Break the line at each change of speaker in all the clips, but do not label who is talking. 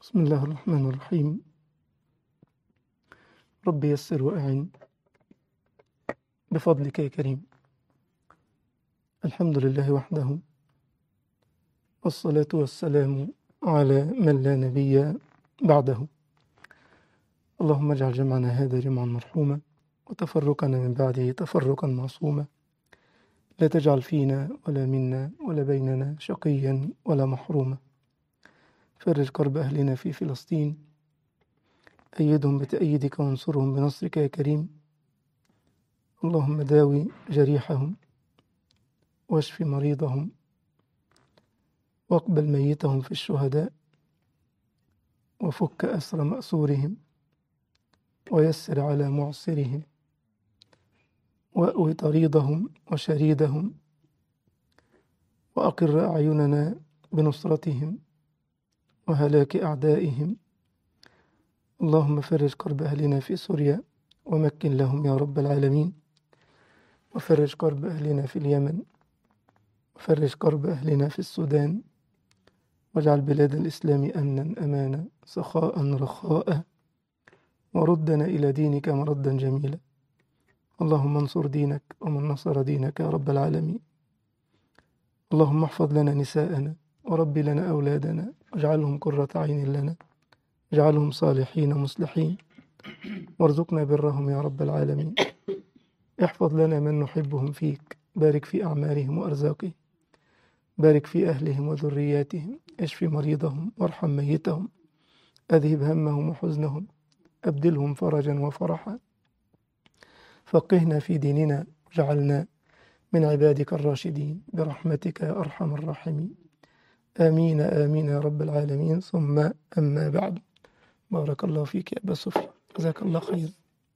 بسم الله الرحمن الرحيم رب يسر وأعن بفضلك يا كريم الحمد لله وحده والصلاة والسلام على من لا نبي بعده اللهم اجعل جمعنا هذا جمعا مرحوما وتفرقنا من بعده تفرقا معصوما لا تجعل فينا ولا منا ولا بيننا شقيا ولا محروما فرج كرب أهلنا في فلسطين أيدهم بتأييدك وانصرهم بنصرك يا كريم اللهم داوي جريحهم واشف مريضهم واقبل ميتهم في الشهداء وفك أسر مأسورهم ويسر على معسرهم وأوي طريدهم وشريدهم وأقر أعيننا بنصرتهم وهلاك أعدائهم اللهم فرج كرب أهلنا في سوريا ومكن لهم يا رب العالمين وفرج كرب أهلنا في اليمن وفرج كرب أهلنا في السودان واجعل بلاد الإسلام أمنا أمانا سخاء رخاء وردنا إلى دينك مردا جميلا اللهم انصر دينك ومن نصر دينك يا رب العالمين اللهم احفظ لنا نساءنا ورب لنا أولادنا واجعلهم قرة عين لنا اجعلهم صالحين مصلحين وارزقنا برهم يا رب العالمين احفظ لنا من نحبهم فيك بارك في أعمارهم وأرزاقهم بارك في أهلهم وذرياتهم اشف مريضهم وارحم ميتهم أذهب همهم وحزنهم أبدلهم فرجا وفرحا فقهنا في ديننا جعلنا من عبادك الراشدين برحمتك يا أرحم الراحمين آمين آمين يا رب العالمين ثم أما بعد بارك الله فيك يا أبا سفيان جزاك الله خير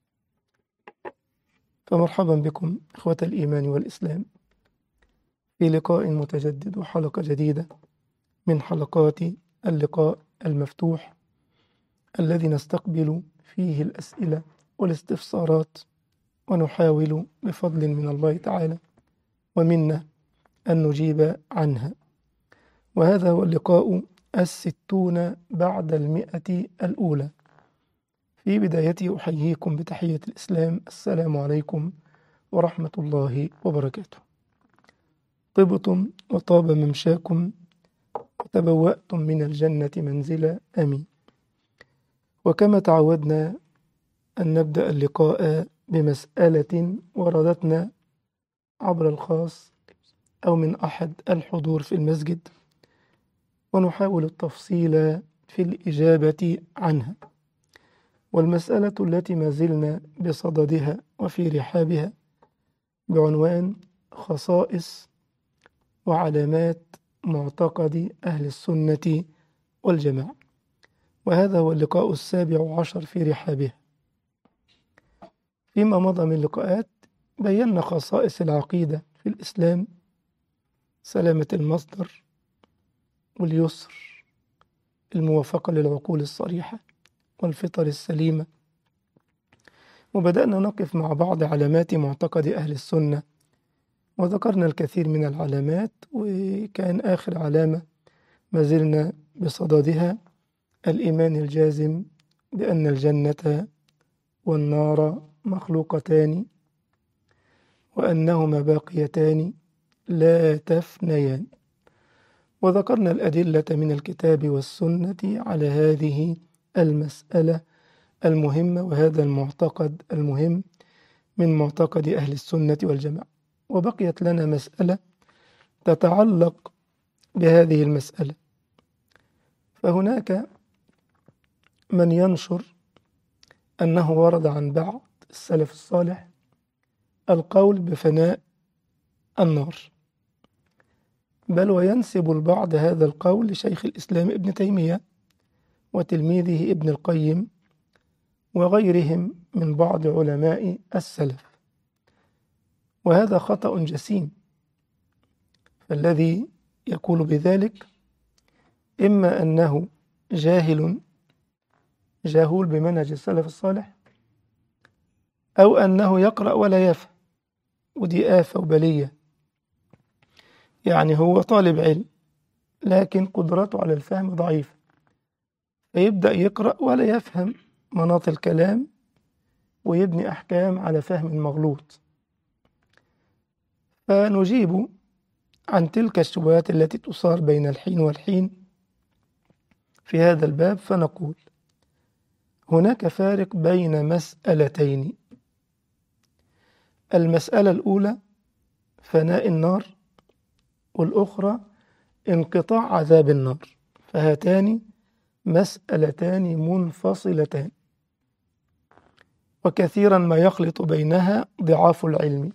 فمرحبا بكم إخوة الإيمان والإسلام في لقاء متجدد وحلقة جديدة من حلقات اللقاء المفتوح الذي نستقبل فيه الأسئلة والاستفسارات ونحاول بفضل من الله تعالى ومنا أن نجيب عنها وهذا هو اللقاء الستون بعد المئة الأولى في بدايته أحييكم بتحية الإسلام السلام عليكم ورحمة الله وبركاته طبتم وطاب ممشاكم وتبوأتم من الجنة منزلا آمين وكما تعودنا أن نبدأ اللقاء بمسألة وردتنا عبر الخاص أو من أحد الحضور في المسجد ونحاول التفصيل في الإجابة عنها والمسألة التي ما زلنا بصددها وفي رحابها بعنوان خصائص وعلامات معتقد أهل السنة والجماعة وهذا هو اللقاء السابع عشر في رحابها فيما مضى من لقاءات بينا خصائص العقيدة في الإسلام سلامة المصدر واليسر الموافقة للعقول الصريحة والفطر السليمة وبدأنا نقف مع بعض علامات معتقد أهل السنة وذكرنا الكثير من العلامات وكان آخر علامة ما زلنا بصددها الإيمان الجازم بأن الجنة والنار مخلوقتان وأنهما باقيتان لا تفنيان وذكرنا الأدلة من الكتاب والسنة على هذه المسألة المهمة وهذا المعتقد المهم من معتقد أهل السنة والجماعة وبقيت لنا مسألة تتعلق بهذه المسألة فهناك من ينشر أنه ورد عن بعض السلف الصالح القول بفناء النار بل وينسب البعض هذا القول لشيخ الإسلام ابن تيمية وتلميذه ابن القيم وغيرهم من بعض علماء السلف وهذا خطأ جسيم فالذي يقول بذلك إما أنه جاهل جاهول بمنهج السلف الصالح أو أنه يقرأ ولا يفهم ودي آفة وبلية يعني هو طالب علم لكن قدرته على الفهم ضعيفة فيبدأ يقرأ ولا يفهم مناط الكلام ويبني أحكام على فهم مغلوط فنجيب عن تلك الشبهات التي تصار بين الحين والحين في هذا الباب فنقول هناك فارق بين مسألتين المسألة الأولى فناء النار والأخرى انقطاع عذاب النار فهاتان مسألتان منفصلتان وكثيرا ما يخلط بينها ضعاف العلم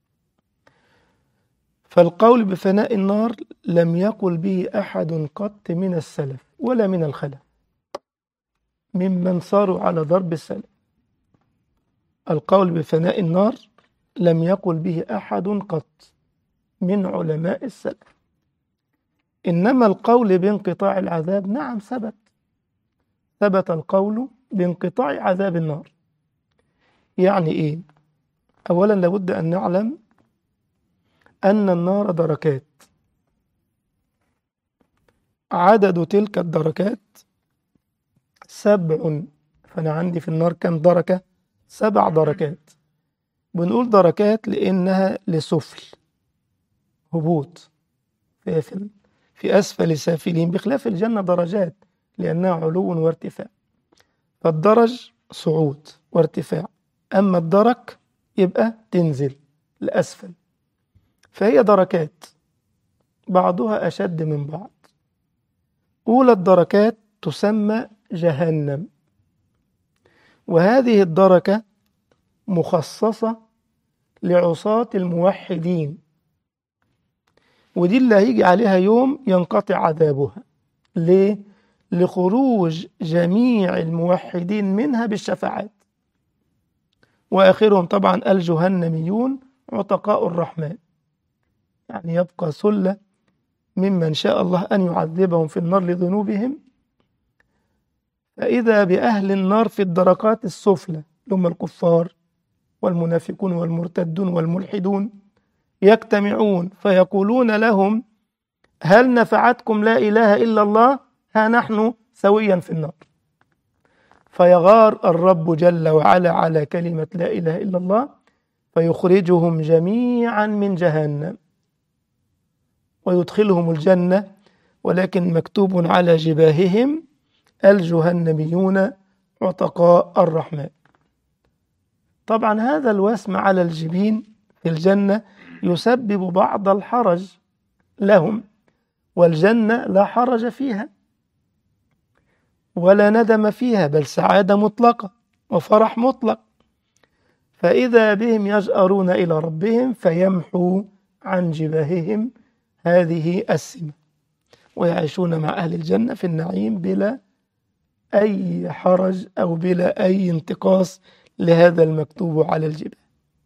فالقول بفناء النار لم يقل به أحد قط من السلف ولا من الخلف ممن صاروا على ضرب السلف القول بفناء النار لم يقل به أحد قط من علماء السلف إنما القول بانقطاع العذاب نعم ثبت ثبت القول بانقطاع عذاب النار يعني إيه؟ أولا لابد أن نعلم أن النار دركات عدد تلك الدركات سبع فأنا عندي في النار كم دركة؟ سبع دركات بنقول دركات لأنها لسفل هبوط في, في أسفل سافلين بخلاف الجنة درجات لأنها علو وارتفاع فالدرج صعود وارتفاع أما الدرك يبقى تنزل لأسفل فهي دركات بعضها أشد من بعض أولى الدركات تسمى جهنم وهذه الدركة مخصصة لعصاة الموحدين ودي اللي هيجي عليها يوم ينقطع عذابها ليه؟ لخروج جميع الموحدين منها بالشفاعات وآخرهم طبعا الجهنميون عتقاء الرحمن يعني يبقى سلة ممن شاء الله أن يعذبهم في النار لذنوبهم فإذا بأهل النار في الدركات السفلى هم الكفار والمنافقون والمرتدون والملحدون يجتمعون فيقولون لهم هل نفعتكم لا إله إلا الله ها نحن سويا في النار فيغار الرب جل وعلا على كلمة لا إله إلا الله فيخرجهم جميعا من جهنم ويدخلهم الجنة ولكن مكتوب على جباههم الجهنميون عتقاء الرحمن طبعا هذا الوسم على الجبين في الجنة يسبب بعض الحرج لهم والجنة لا حرج فيها ولا ندم فيها بل سعادة مطلقة وفرح مطلق فإذا بهم يجأرون إلى ربهم فيمحو عن جباههم هذه السمة ويعيشون مع أهل الجنة في النعيم بلا أي حرج أو بلا أي انتقاص لهذا المكتوب على الجبال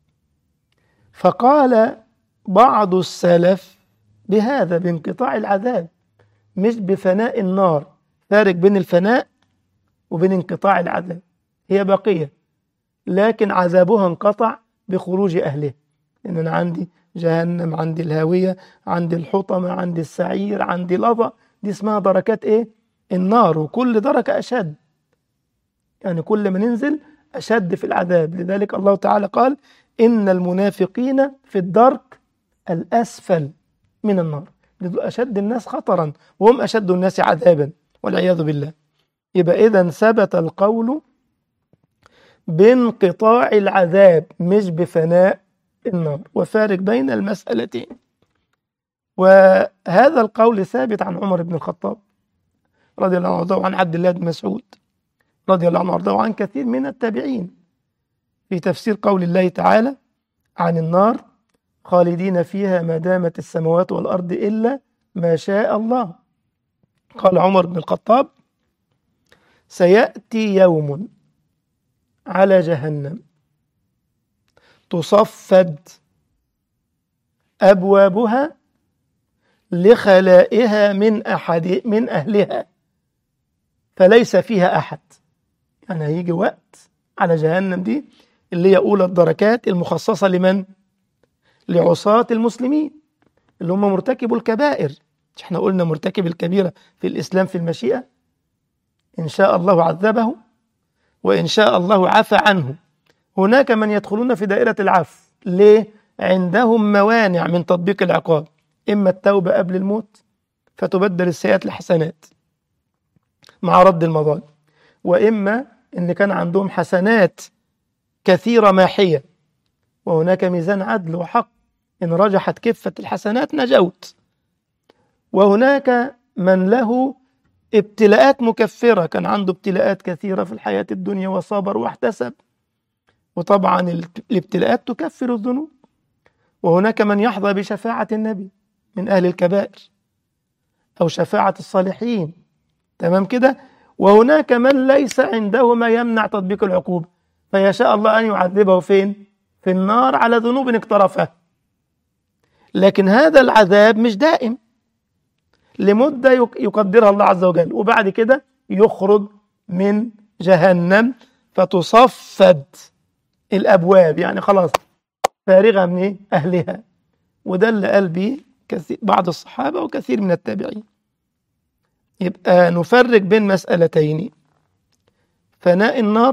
فقال بعض السلف بهذا بانقطاع العذاب مش بفناء النار فارق بين الفناء وبين انقطاع العذاب هي بقية لكن عذابها انقطع بخروج أهله إن أنا عندي جهنم عندي الهاوية عندي الحطمة عندي السعير عندي الأضاء دي اسمها دركات إيه النار وكل دركة أشد يعني كل ما ننزل أشد في العذاب لذلك الله تعالى قال إن المنافقين في الدرك الأسفل من النار أشد الناس خطرا وهم أشد الناس عذابا والعياذ بالله يبقى إذا ثبت القول بانقطاع العذاب مش بفناء النار وفارق بين المسألتين وهذا القول ثابت عن عمر بن الخطاب رضي الله عنه وارضاه وعن عبد الله بن مسعود رضي الله عنه وارضاه وعن كثير من التابعين في تفسير قول الله تعالى عن النار خالدين فيها ما دامت السماوات والأرض إلا ما شاء الله قال عمر بن الخطاب سيأتي يوم على جهنم تصفد أبوابها لخلائها من أحد من أهلها فليس فيها أحد يعني هيجي وقت على جهنم دي اللي هي أولى الدركات المخصصة لمن؟ لعصاة المسلمين اللي هم مرتكبوا الكبائر احنا قلنا مرتكب الكبيرة في الإسلام في المشيئة إن شاء الله عذبه وإن شاء الله عفى عنه هناك من يدخلون في دائرة العفو ليه؟ عندهم موانع من تطبيق العقاب إما التوبة قبل الموت فتبدل السيئات لحسنات مع رد المظالم وإما إن كان عندهم حسنات كثيرة ماحية وهناك ميزان عدل وحق إن رجحت كفة الحسنات نجوت وهناك من له ابتلاءات مكفرة كان عنده ابتلاءات كثيرة في الحياة الدنيا وصبر واحتسب وطبعا الابتلاءات تكفر الذنوب وهناك من يحظى بشفاعة النبي من أهل الكبائر أو شفاعة الصالحين تمام كده وهناك من ليس عنده ما يمنع تطبيق العقوبة فيشاء الله أن يعذبه فين في النار على ذنوب اقترفها لكن هذا العذاب مش دائم لمدة يقدرها الله عز وجل وبعد كده يخرج من جهنم فتصفد الأبواب يعني خلاص فارغة من إيه؟ أهلها وده اللي قال به كثير بعض الصحابة وكثير من التابعين يبقى نفرق بين مسألتين فناء النار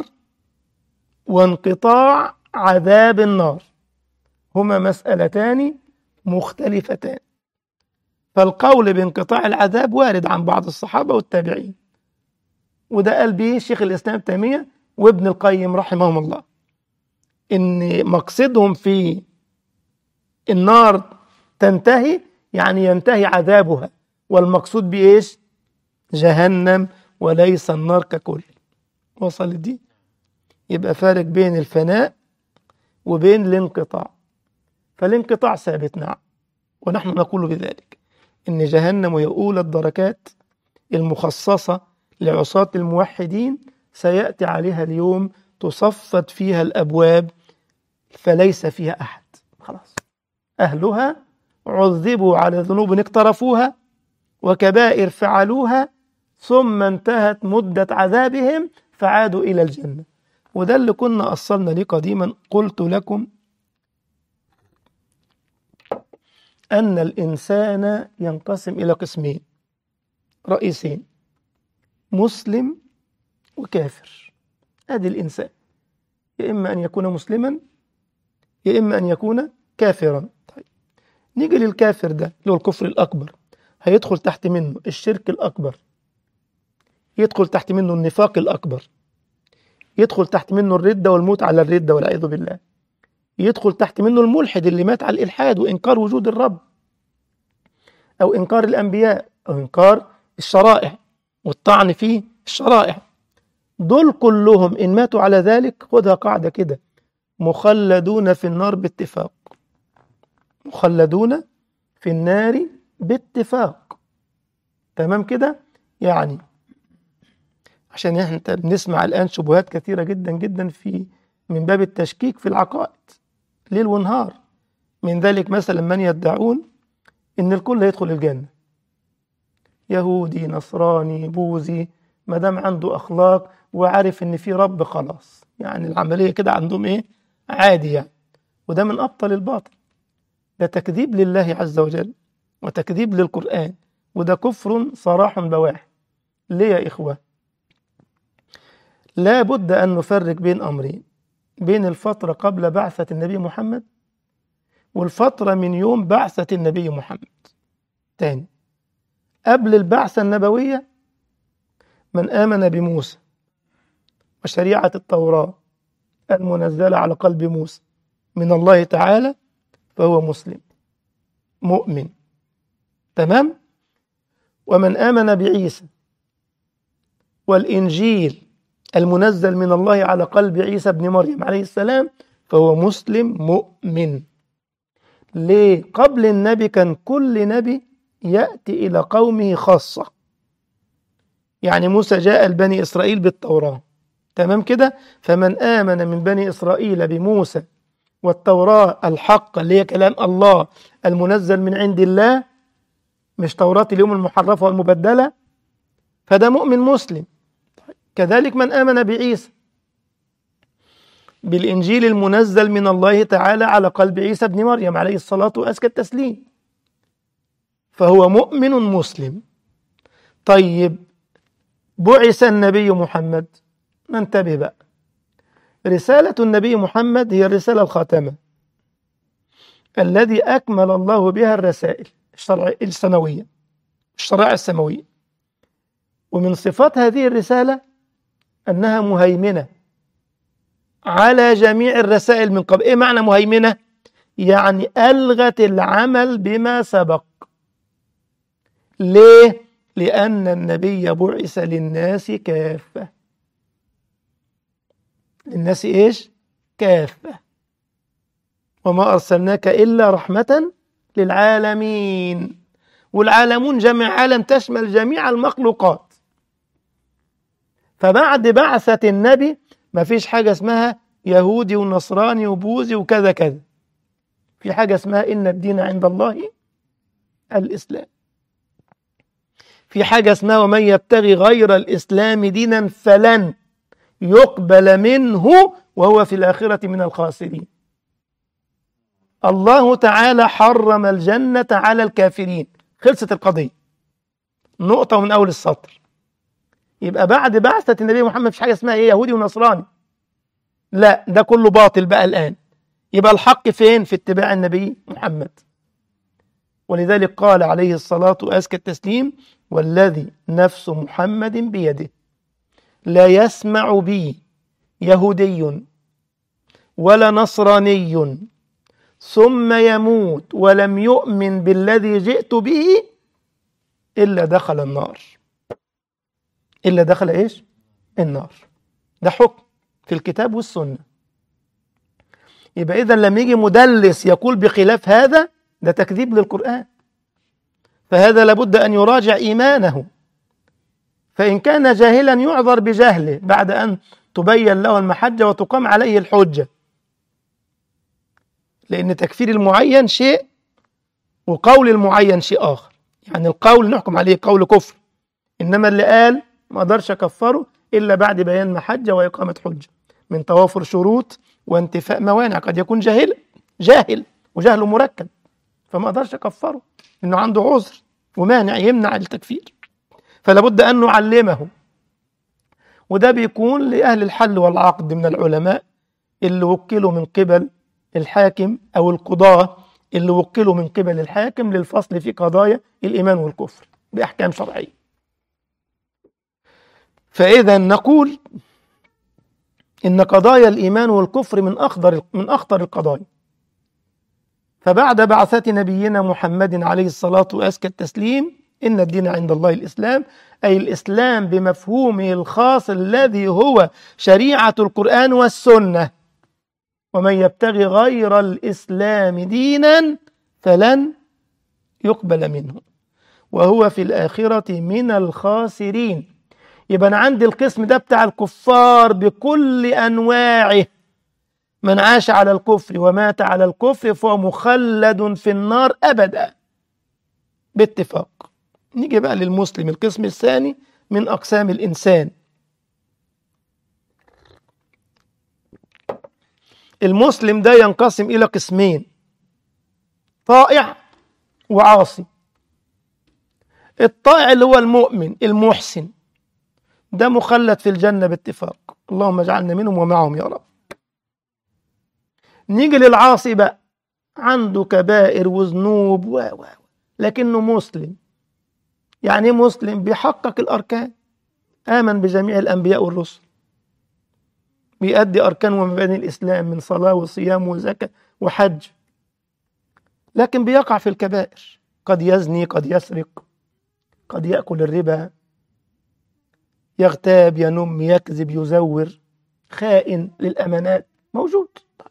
وانقطاع عذاب النار هما مسألتان مختلفتان فالقول بانقطاع العذاب وارد عن بعض الصحابة والتابعين وده قال به شيخ الإسلام تيمية وابن القيم رحمهم الله إن مقصدهم في النار تنتهي يعني ينتهي عذابها والمقصود بإيش جهنم وليس النار ككل وصل دي يبقى فارق بين الفناء وبين الانقطاع فالانقطاع ثابت نعم ونحن نقول بذلك إن جهنم هي أولى الدركات المخصصة لعصاة الموحدين سيأتي عليها اليوم تصفد فيها الأبواب فليس فيها أحد خلاص أهلها عذبوا على ذنوب اقترفوها وكبائر فعلوها ثم انتهت مدة عذابهم فعادوا إلى الجنة وده اللي كنا أصلنا ليه قديما قلت لكم أن الإنسان ينقسم إلى قسمين رئيسين مسلم وكافر هذه الإنسان يا إما أن يكون مسلما يا إما أن يكون كافرا طيب نيجي للكافر ده اللي هو الكفر الأكبر هيدخل تحت منه الشرك الأكبر يدخل تحت منه النفاق الأكبر يدخل تحت منه الردة والموت على الردة والعياذ بالله يدخل تحت منه الملحد اللي مات على الإلحاد وإنكار وجود الرب أو إنكار الأنبياء أو إنكار الشرائع والطعن في الشرائع دول كلهم إن ماتوا على ذلك خدها قاعدة كده مخلدون في النار باتفاق مخلدون في النار باتفاق تمام كده يعني عشان احنا بنسمع الآن شبهات كثيرة جدا جدا في من باب التشكيك في العقائد ليل ونهار من ذلك مثلا من يدعون ان الكل يدخل الجنة يهودي نصراني بوذي ما دام عنده اخلاق وعارف ان في رب خلاص يعني العملية كده عندهم ايه عادي يعني وده من ابطل الباطل ده تكذيب لله عز وجل وتكذيب للقرآن وده كفر صراح بواح ليه يا إخوة لا بد أن نفرق بين أمرين بين الفترة قبل بعثة النبي محمد والفترة من يوم بعثة النبي محمد تاني قبل البعثة النبوية من آمن بموسى وشريعة التوراة المنزلة على قلب موسى من الله تعالى فهو مسلم مؤمن تمام ومن آمن بعيسى والإنجيل المنزل من الله على قلب عيسى بن مريم عليه السلام فهو مسلم مؤمن ليه قبل النبي كان كل نبي يأتي إلى قومه خاصة يعني موسى جاء لبني إسرائيل بالتوراة تمام كده فمن آمن من بني إسرائيل بموسى والتوراة الحق اللي هي كلام الله المنزل من عند الله مش توراة اليوم المحرفة والمبدلة فده مؤمن مسلم كذلك من آمن بعيسى بالإنجيل المنزل من الله تعالى على قلب عيسى بن مريم عليه الصلاة وأزكى التسليم فهو مؤمن مسلم طيب بعث النبي محمد ننتبه بقى رسالة النبي محمد هي الرسالة الخاتمة الذي أكمل الله بها الرسائل الشرع السماوية الشرائع السماوية ومن صفات هذه الرسالة أنها مهيمنة على جميع الرسائل من قبل إيه معنى مهيمنة؟ يعني ألغت العمل بما سبق ليه؟ لأن النبي بعث للناس كافة للناس إيش؟ كافة وما أرسلناك إلا رحمة للعالمين والعالمون جمع عالم تشمل جميع المخلوقات فبعد بعثة النبي ما فيش حاجة اسمها يهودي ونصراني وبوذي وكذا كذا في حاجة اسمها إن الدين عند الله الإسلام في حاجة اسمها ومن يبتغي غير الإسلام دينا فلن يقبل منه وهو في الآخرة من الخاسرين الله تعالى حرم الجنة على الكافرين خلصت القضية نقطة من أول السطر يبقى بعد بعثة النبي محمد مفيش حاجة اسمها إيه يهودي ونصراني لا ده كله باطل بقى الآن يبقى الحق فين في اتباع النبي محمد ولذلك قال عليه الصلاة وأزكى التسليم والذي نفس محمد بيده لا يسمع بي يهودي ولا نصراني ثم يموت ولم يؤمن بالذي جئت به إلا دخل النار إلا دخل إيش؟ النار ده حكم في الكتاب والسنة يبقى إذا لما يجي مدلس يقول بخلاف هذا ده تكذيب للقرآن فهذا لابد أن يراجع إيمانه فإن كان جاهلا يعذر بجهله بعد أن تبين له المحجة وتقام عليه الحجة لأن تكفير المعين شيء وقول المعين شيء آخر يعني القول نحكم عليه قول كفر إنما اللي قال ما أقدرش أكفره إلا بعد بيان محجة وإقامة حجة من توافر شروط وانتفاء موانع قد يكون جاهل جاهل وجهله مركب فما أقدرش أكفره إنه عنده عذر ومانع يمنع التكفير فلا بد أن نعلمه وده بيكون لأهل الحل والعقد من العلماء اللي وكلوا من قبل الحاكم أو القضاة اللي وكلوا من قبل الحاكم للفصل في قضايا الإيمان والكفر بأحكام شرعية فإذا نقول إن قضايا الإيمان والكفر من أخطر من أخطر القضايا فبعد بعثة نبينا محمد عليه الصلاة وأزكى التسليم إن الدين عند الله الإسلام أي الإسلام بمفهومه الخاص الذي هو شريعة القرآن والسنة ومن يبتغي غير الإسلام دينا فلن يقبل منه وهو في الآخرة من الخاسرين يبقى أنا عندي القسم ده بتاع الكفار بكل أنواعه من عاش على الكفر ومات على الكفر فهو مخلد في النار أبدا باتفاق نيجي بقى للمسلم القسم الثاني من أقسام الإنسان المسلم ده ينقسم إلى قسمين طائع وعاصي الطائع اللي هو المؤمن المحسن ده مخلد في الجنة باتفاق اللهم اجعلنا منهم ومعهم يا رب نيجي للعاصي بقى عنده كبائر وذنوب و و لكنه مسلم يعني مسلم بيحقق الأركان آمن بجميع الأنبياء والرسل بيأدي أركان ومباني الإسلام من صلاة وصيام وزكاة وحج لكن بيقع في الكبائر قد يزني قد يسرق قد يأكل الربا يغتاب ينم يكذب يزور خائن للأمانات موجود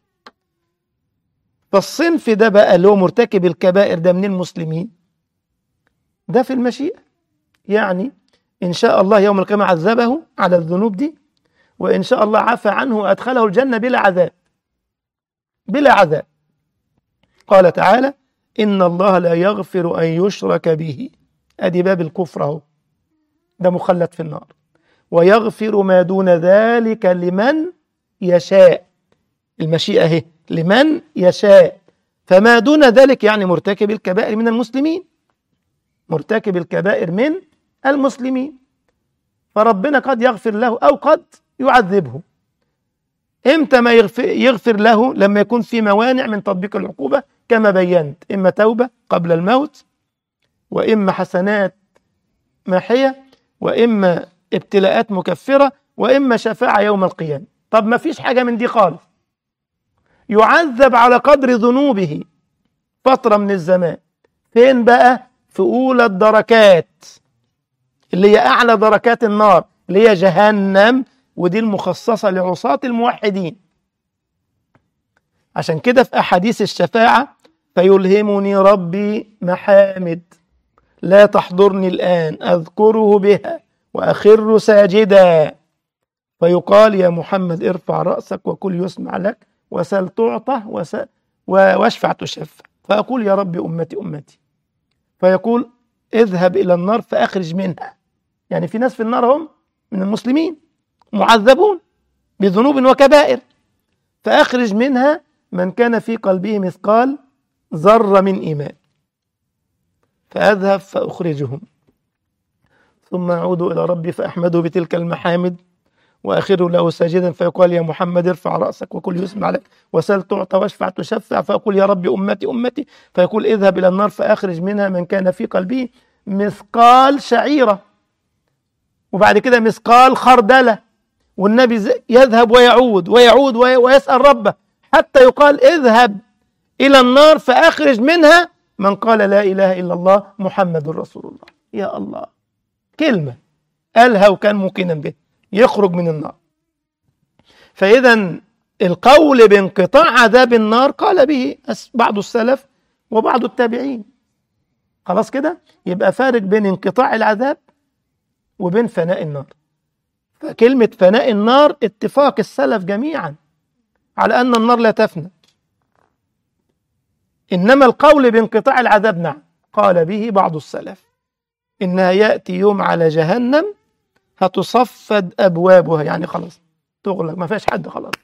فالصنف ده بقى اللي هو مرتكب الكبائر ده من المسلمين ده في المشيئة يعني إن شاء الله يوم القيامة عذبه على الذنوب دي وإن شاء الله عفى عنه وأدخله الجنة بلا عذاب بلا عذاب قال تعالى إن الله لا يغفر أن يشرك به أدي باب الكفر أهو ده مخلد في النار ويغفر ما دون ذلك لمن يشاء المشيئة اهي لمن يشاء فما دون ذلك يعني مرتكب الكبائر من المسلمين مرتكب الكبائر من المسلمين فربنا قد يغفر له أو قد يعذبه امتى ما يغفر, يغفر له لما يكون في موانع من تطبيق العقوبة كما بينت إما توبة قبل الموت وإما حسنات ماحية وإما ابتلاءات مكفرة وإما شفاعة يوم القيامة طب ما فيش حاجة من دي خالص يعذب على قدر ذنوبه فترة من الزمان فين بقى في أولى الدركات اللي هي أعلى دركات النار اللي هي جهنم ودي المخصصة لعصاة الموحدين عشان كده في أحاديث الشفاعة فيلهمني ربي محامد لا تحضرني الآن أذكره بها وأخر ساجدا فيقال يا محمد ارفع رأسك وكل يسمع لك وسل تعطى وس... واشفع تشفع فأقول يا رب أمتي أمتي فيقول اذهب إلى النار فأخرج منها يعني في ناس في النار هم من المسلمين معذبون بذنوب وكبائر فأخرج منها من كان في قلبه مثقال ذرة من إيمان فأذهب فأخرجهم ثم أعود إلى ربي فأحمده بتلك المحامد وأخر له ساجدا فيقال يا محمد ارفع رأسك وكل يسمع لك وسل تعطى واشفع تشفع فأقول يا ربي أمتي أمتي فيقول اذهب إلى النار فأخرج منها من كان في قلبه مثقال شعيرة وبعد كده مثقال خردلة والنبي يذهب ويعود ويعود ويسأل ربه حتى يقال اذهب إلى النار فأخرج منها من قال لا إله إلا الله محمد رسول الله يا الله كلمة قالها وكان موقنا به يخرج من النار فإذا القول بانقطاع عذاب النار قال به بعض السلف وبعض التابعين خلاص كده يبقى فارق بين انقطاع العذاب وبين فناء النار فكلمة فناء النار اتفاق السلف جميعا على أن النار لا تفنى إنما القول بانقطاع العذاب نعم قال به بعض السلف إنها يأتي يوم على جهنم هتصفد أبوابها يعني خلاص تغلق ما فيهاش حد خلاص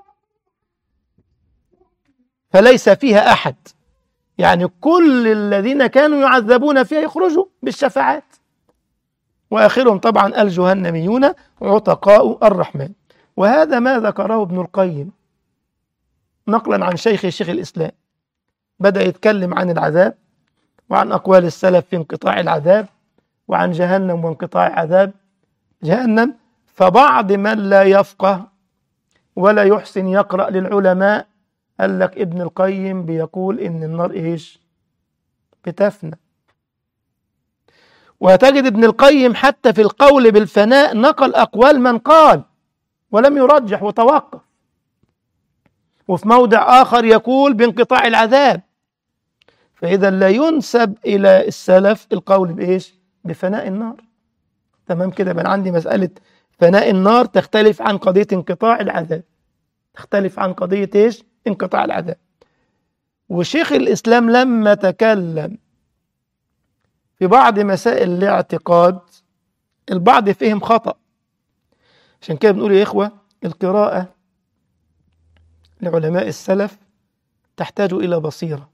فليس فيها أحد يعني كل الذين كانوا يعذبون فيها يخرجوا بالشفاعات وآخرهم طبعا الجهنميون عتقاء الرحمن وهذا ما ذكره ابن القيم نقلا عن شيخ شيخ الإسلام بدأ يتكلم عن العذاب وعن أقوال السلف في انقطاع العذاب وعن جهنم وانقطاع عذاب جهنم فبعض من لا يفقه ولا يحسن يقرأ للعلماء قال لك ابن القيم بيقول إن النار إيش بتفنى وتجد ابن القيم حتى في القول بالفناء نقل أقوال من قال ولم يرجح وتوقف وفي موضع آخر يقول بانقطاع العذاب فإذا لا ينسب إلى السلف القول بإيش بفناء النار تمام كده يبقى عندي مسألة فناء النار تختلف عن قضية انقطاع العذاب تختلف عن قضية إيش انقطاع العذاب وشيخ الإسلام لما تكلم في بعض مسائل الاعتقاد البعض فهم خطأ عشان كده بنقول يا إخوة القراءة لعلماء السلف تحتاج إلى بصيرة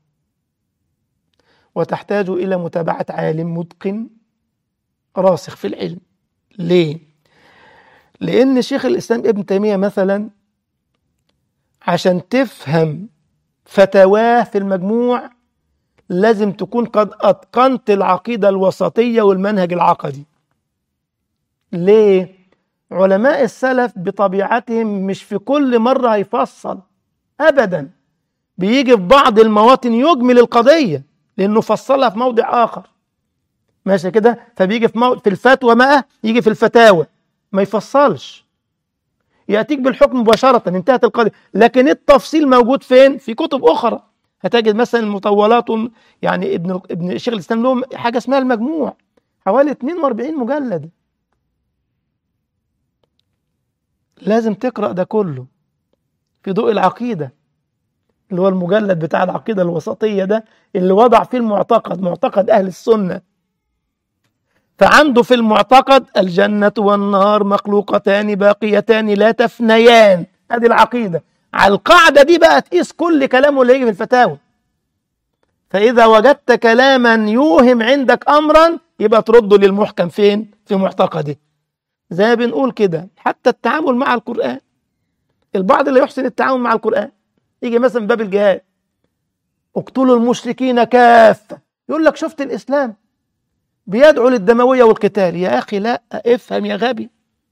وتحتاج إلى متابعة عالم متقن راسخ في العلم ليه؟ لأن شيخ الإسلام ابن تيمية مثلا عشان تفهم فتواه في المجموع لازم تكون قد أتقنت العقيدة الوسطية والمنهج العقدي ليه؟ علماء السلف بطبيعتهم مش في كل مرة هيفصل أبدا بيجي في بعض المواطن يجمل القضية لأنه فصلها في موضع آخر ماشي كده فبيجي في, مو... في الفتوى بقى يجي في الفتاوى ما يفصلش يأتيك بالحكم مباشرة انتهت القضية لكن التفصيل موجود فين في كتب أخرى هتجد مثلا المطولات يعني ابن ابن شيخ الإسلام لهم حاجة اسمها المجموع حوالي 42 مجلد لازم تقرأ ده كله في ضوء العقيدة اللي هو المجلد بتاع العقيدة الوسطية ده اللي وضع فيه المعتقد معتقد أهل السنة فعنده في المعتقد الجنة والنار مخلوقتان باقيتان لا تفنيان هذه العقيدة على القاعدة دي بقى تقيس كل كلامه اللي يجي في الفتاوى فإذا وجدت كلاما يوهم عندك أمرا يبقى ترده للمحكم فين في معتقده زي ما بنقول كده حتى التعامل مع القرآن البعض لا يحسن التعامل مع القرآن يجي مثلا من باب الجهاد اقتلوا المشركين كافة يقول لك شفت الإسلام بيدعو للدموية والقتال يا أخي لا افهم يا غبي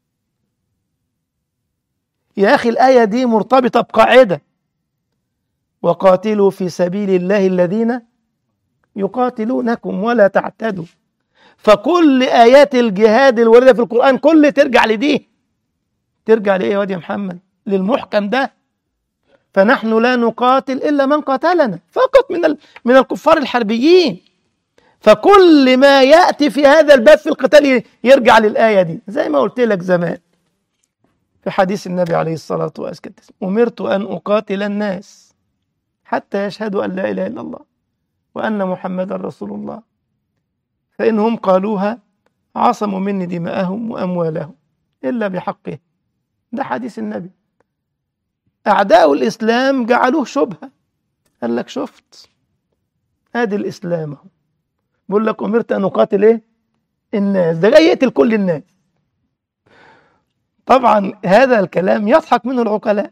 يا أخي الآية دي مرتبطة بقاعدة وقاتلوا في سبيل الله الذين يقاتلونكم ولا تعتدوا فكل آيات الجهاد الواردة في القرآن كل ترجع لدي ترجع لإيه يا واد يا محمد للمحكم ده فنحن لا نقاتل إلا من قاتلنا فقط من ال... من الكفار الحربيين فكل ما يأتي في هذا الباب في القتال يرجع للآية دي زي ما قلت لك زمان في حديث النبي عليه الصلاة والسلام أمرت أن أقاتل الناس حتى يشهدوا أن لا إله إلا الله وأن محمدا رسول الله فإنهم قالوها عصموا مني دماءهم وأموالهم إلا بحقه ده حديث النبي أعداء الإسلام جعلوه شبهة قال لك شفت ادي الإسلام اهو بيقول لك أمرت أن أقاتل إيه الناس ده جاي يقتل كل الناس طبعا هذا الكلام يضحك منه العقلاء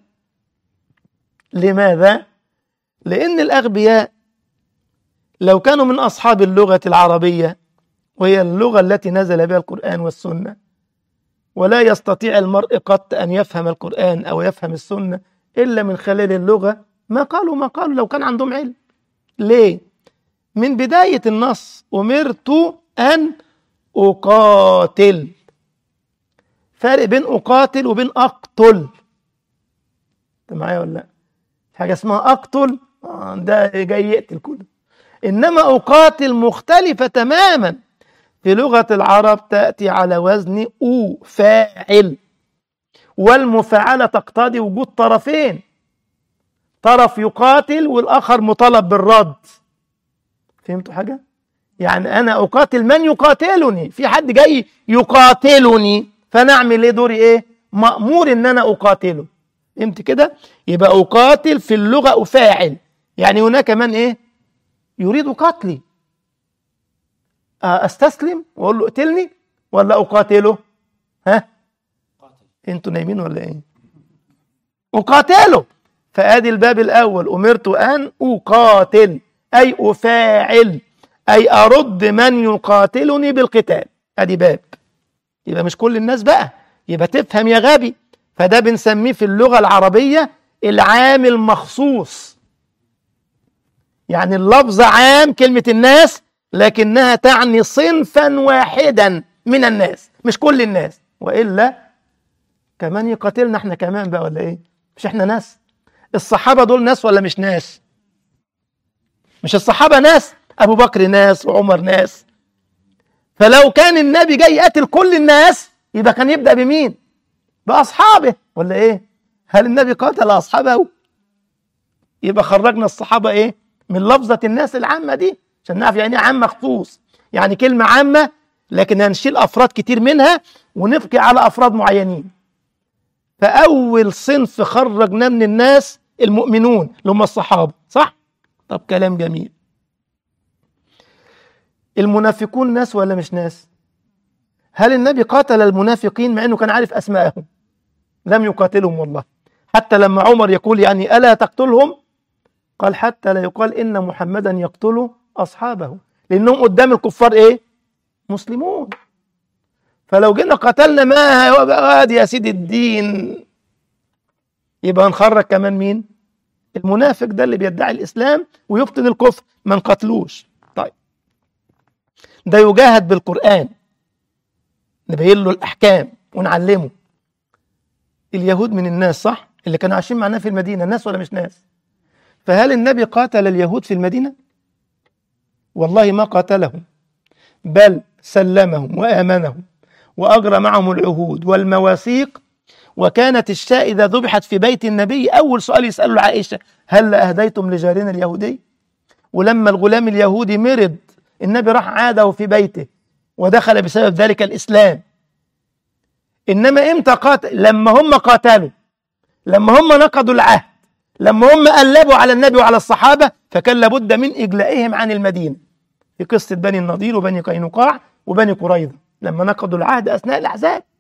لماذا؟ لأن الأغبياء لو كانوا من أصحاب اللغة العربية وهي اللغة التي نزل بها القرآن والسنة ولا يستطيع المرء قط أن يفهم القرآن أو يفهم السنة إلا من خلال اللغة ما قالوا ما قالوا لو كان عندهم علم ليه؟ من بداية النص أمرت أن أقاتل فرق بين أقاتل وبين أقتل أنت معايا ولا لأ؟ حاجة اسمها أقتل آه ده جاي يقتل كله إنما أقاتل مختلفة تماما في لغة العرب تأتي على وزن أو فاعل والمفاعلة تقتضي وجود طرفين طرف يقاتل والآخر مطالب بالرد فهمتوا حاجة؟ يعني أنا أقاتل من يقاتلني في حد جاي يقاتلني فأنا أعمل إيه دوري إيه؟ مأمور إن أنا أقاتله فهمت كده؟ يبقى أقاتل في اللغة أفاعل يعني هناك من إيه؟ يريد قتلي استسلم واقول له اقتلني ولا اقاتله ها انتوا نايمين ولا ايه اقاتله فادي الباب الاول امرت ان اقاتل اي افاعل اي ارد من يقاتلني بالقتال ادي باب يبقى مش كل الناس بقى يبقى تفهم يا غبي فده بنسميه في اللغه العربيه العامل مخصوص يعني اللفظ عام كلمه الناس لكنها تعني صنفا واحدا من الناس مش كل الناس والا كمان يقاتلنا احنا كمان بقى ولا ايه مش احنا ناس الصحابه دول ناس ولا مش ناس مش الصحابه ناس ابو بكر ناس وعمر ناس فلو كان النبي جاي يقتل كل الناس يبقى كان يبدا بمين باصحابه ولا ايه هل النبي قاتل اصحابه يبقى خرجنا الصحابه ايه من لفظه الناس العامه دي عشان نعرف يعني ايه عام مخصوص يعني كلمة عامة لكن هنشيل أفراد كتير منها ونبقي على أفراد معينين فأول صنف خرجنا من الناس المؤمنون اللي هم الصحابة صح؟ طب كلام جميل المنافقون ناس ولا مش ناس؟ هل النبي قاتل المنافقين مع انه كان عارف اسماءهم؟ لم يقاتلهم والله حتى لما عمر يقول يعني الا تقتلهم؟ قال حتى لا يقال ان محمدا يقتل اصحابه لانهم قدام الكفار ايه مسلمون فلو جينا قتلنا ما ادي يا سيدي الدين يبقى نخرج كمان مين المنافق ده اللي بيدعي الاسلام ويبطن الكفر ما نقتلوش طيب ده يجاهد بالقران نبين له الاحكام ونعلمه اليهود من الناس صح اللي كانوا عايشين معنا في المدينه ناس ولا مش ناس فهل النبي قاتل اليهود في المدينه والله ما قاتلهم بل سلمهم وآمنهم وأجرى معهم العهود والمواثيق وكانت الشاة إذا ذبحت في بيت النبي أول سؤال يسأله عائشة هل أهديتم لجارنا اليهودي ولما الغلام اليهودي مرض النبي راح عاده في بيته ودخل بسبب ذلك الإسلام إنما إمتى قاتل لما هم قاتلوا لما هم نقضوا العهد لما هم قلبوا على النبي وعلى الصحابة فكان لابد من إجلائهم عن المدينة في قصة بني النضير وبني قينقاع وبني قريظة لما نقضوا العهد أثناء الأحزاب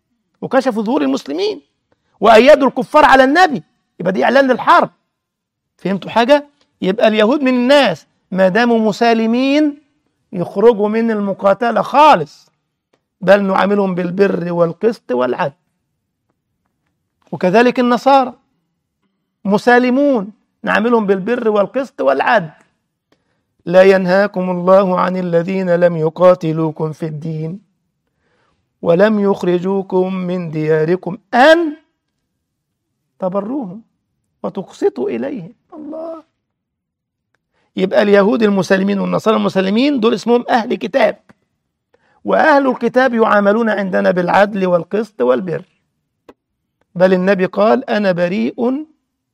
وكشفوا ظهور المسلمين وأيدوا الكفار على النبي يبقى دي إعلان للحرب فهمتوا حاجة؟ يبقى اليهود من الناس ما داموا مسالمين يخرجوا من المقاتلة خالص بل نعاملهم بالبر والقسط والعدل وكذلك النصارى مسالمون نعاملهم بالبر والقسط والعدل لا ينهاكم الله عن الذين لم يقاتلوكم في الدين ولم يخرجوكم من دياركم أن تبروهم وتقسطوا إليهم الله يبقى اليهود المسلمين والنصارى المسلمين دول اسمهم أهل كتاب وأهل الكتاب يعاملون عندنا بالعدل والقسط والبر بل النبي قال أنا بريء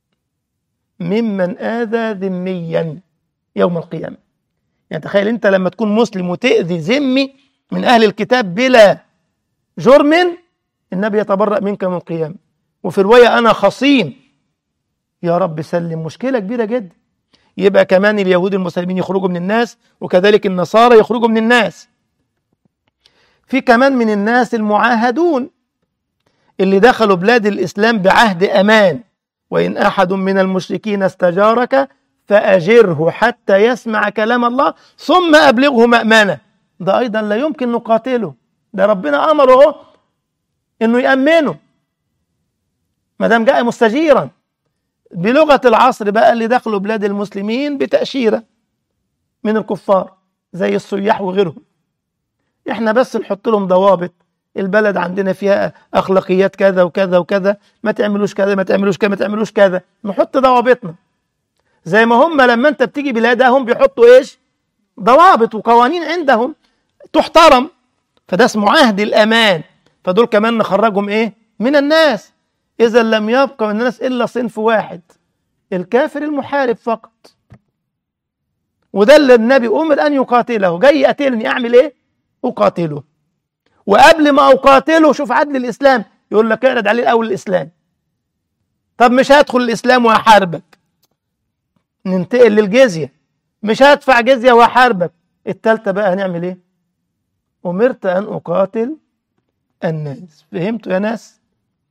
ممن آذى ذميا يوم القيامة يعني تخيل أنت لما تكون مسلم وتأذي ذمي من أهل الكتاب بلا جرم النبي يتبرأ منك يوم القيامة وفي رواية أنا خصيم يا رب سلم مشكلة كبيرة جدا يبقى كمان اليهود المسلمين يخرجوا من الناس وكذلك النصارى يخرجوا من الناس في كمان من الناس المعاهدون اللي دخلوا بلاد الإسلام بعهد أمان وإن أحد من المشركين استجارك فأجره حتى يسمع كلام الله ثم أبلغه مأمنة ده أيضا لا يمكن نقاتله ده ربنا أمره إنه يأمنه ما دام جاء مستجيرا بلغة العصر بقى اللي دخلوا بلاد المسلمين بتأشيرة من الكفار زي السياح وغيرهم احنا بس نحط لهم ضوابط البلد عندنا فيها اخلاقيات كذا وكذا وكذا ما تعملوش كذا ما تعملوش كذا ما تعملوش كذا نحط ضوابطنا زي ما هم لما انت بتيجي بلادهم بيحطوا ايش ضوابط وقوانين عندهم تحترم فده اسمه عهد الامان فدول كمان نخرجهم ايه من الناس اذا لم يبقى من الناس الا صنف واحد الكافر المحارب فقط وده اللي النبي امر ان يقاتله جاي يقتلني اعمل ايه اقاتله وقبل ما اقاتله شوف عدل الاسلام يقول لك اعرض عليه الاول الاسلام طب مش هدخل الاسلام وهحاربك ننتقل للجزيه مش هدفع جزيه وهحاربك التالتة بقى هنعمل ايه امرت ان اقاتل الناس فهمتوا يا ناس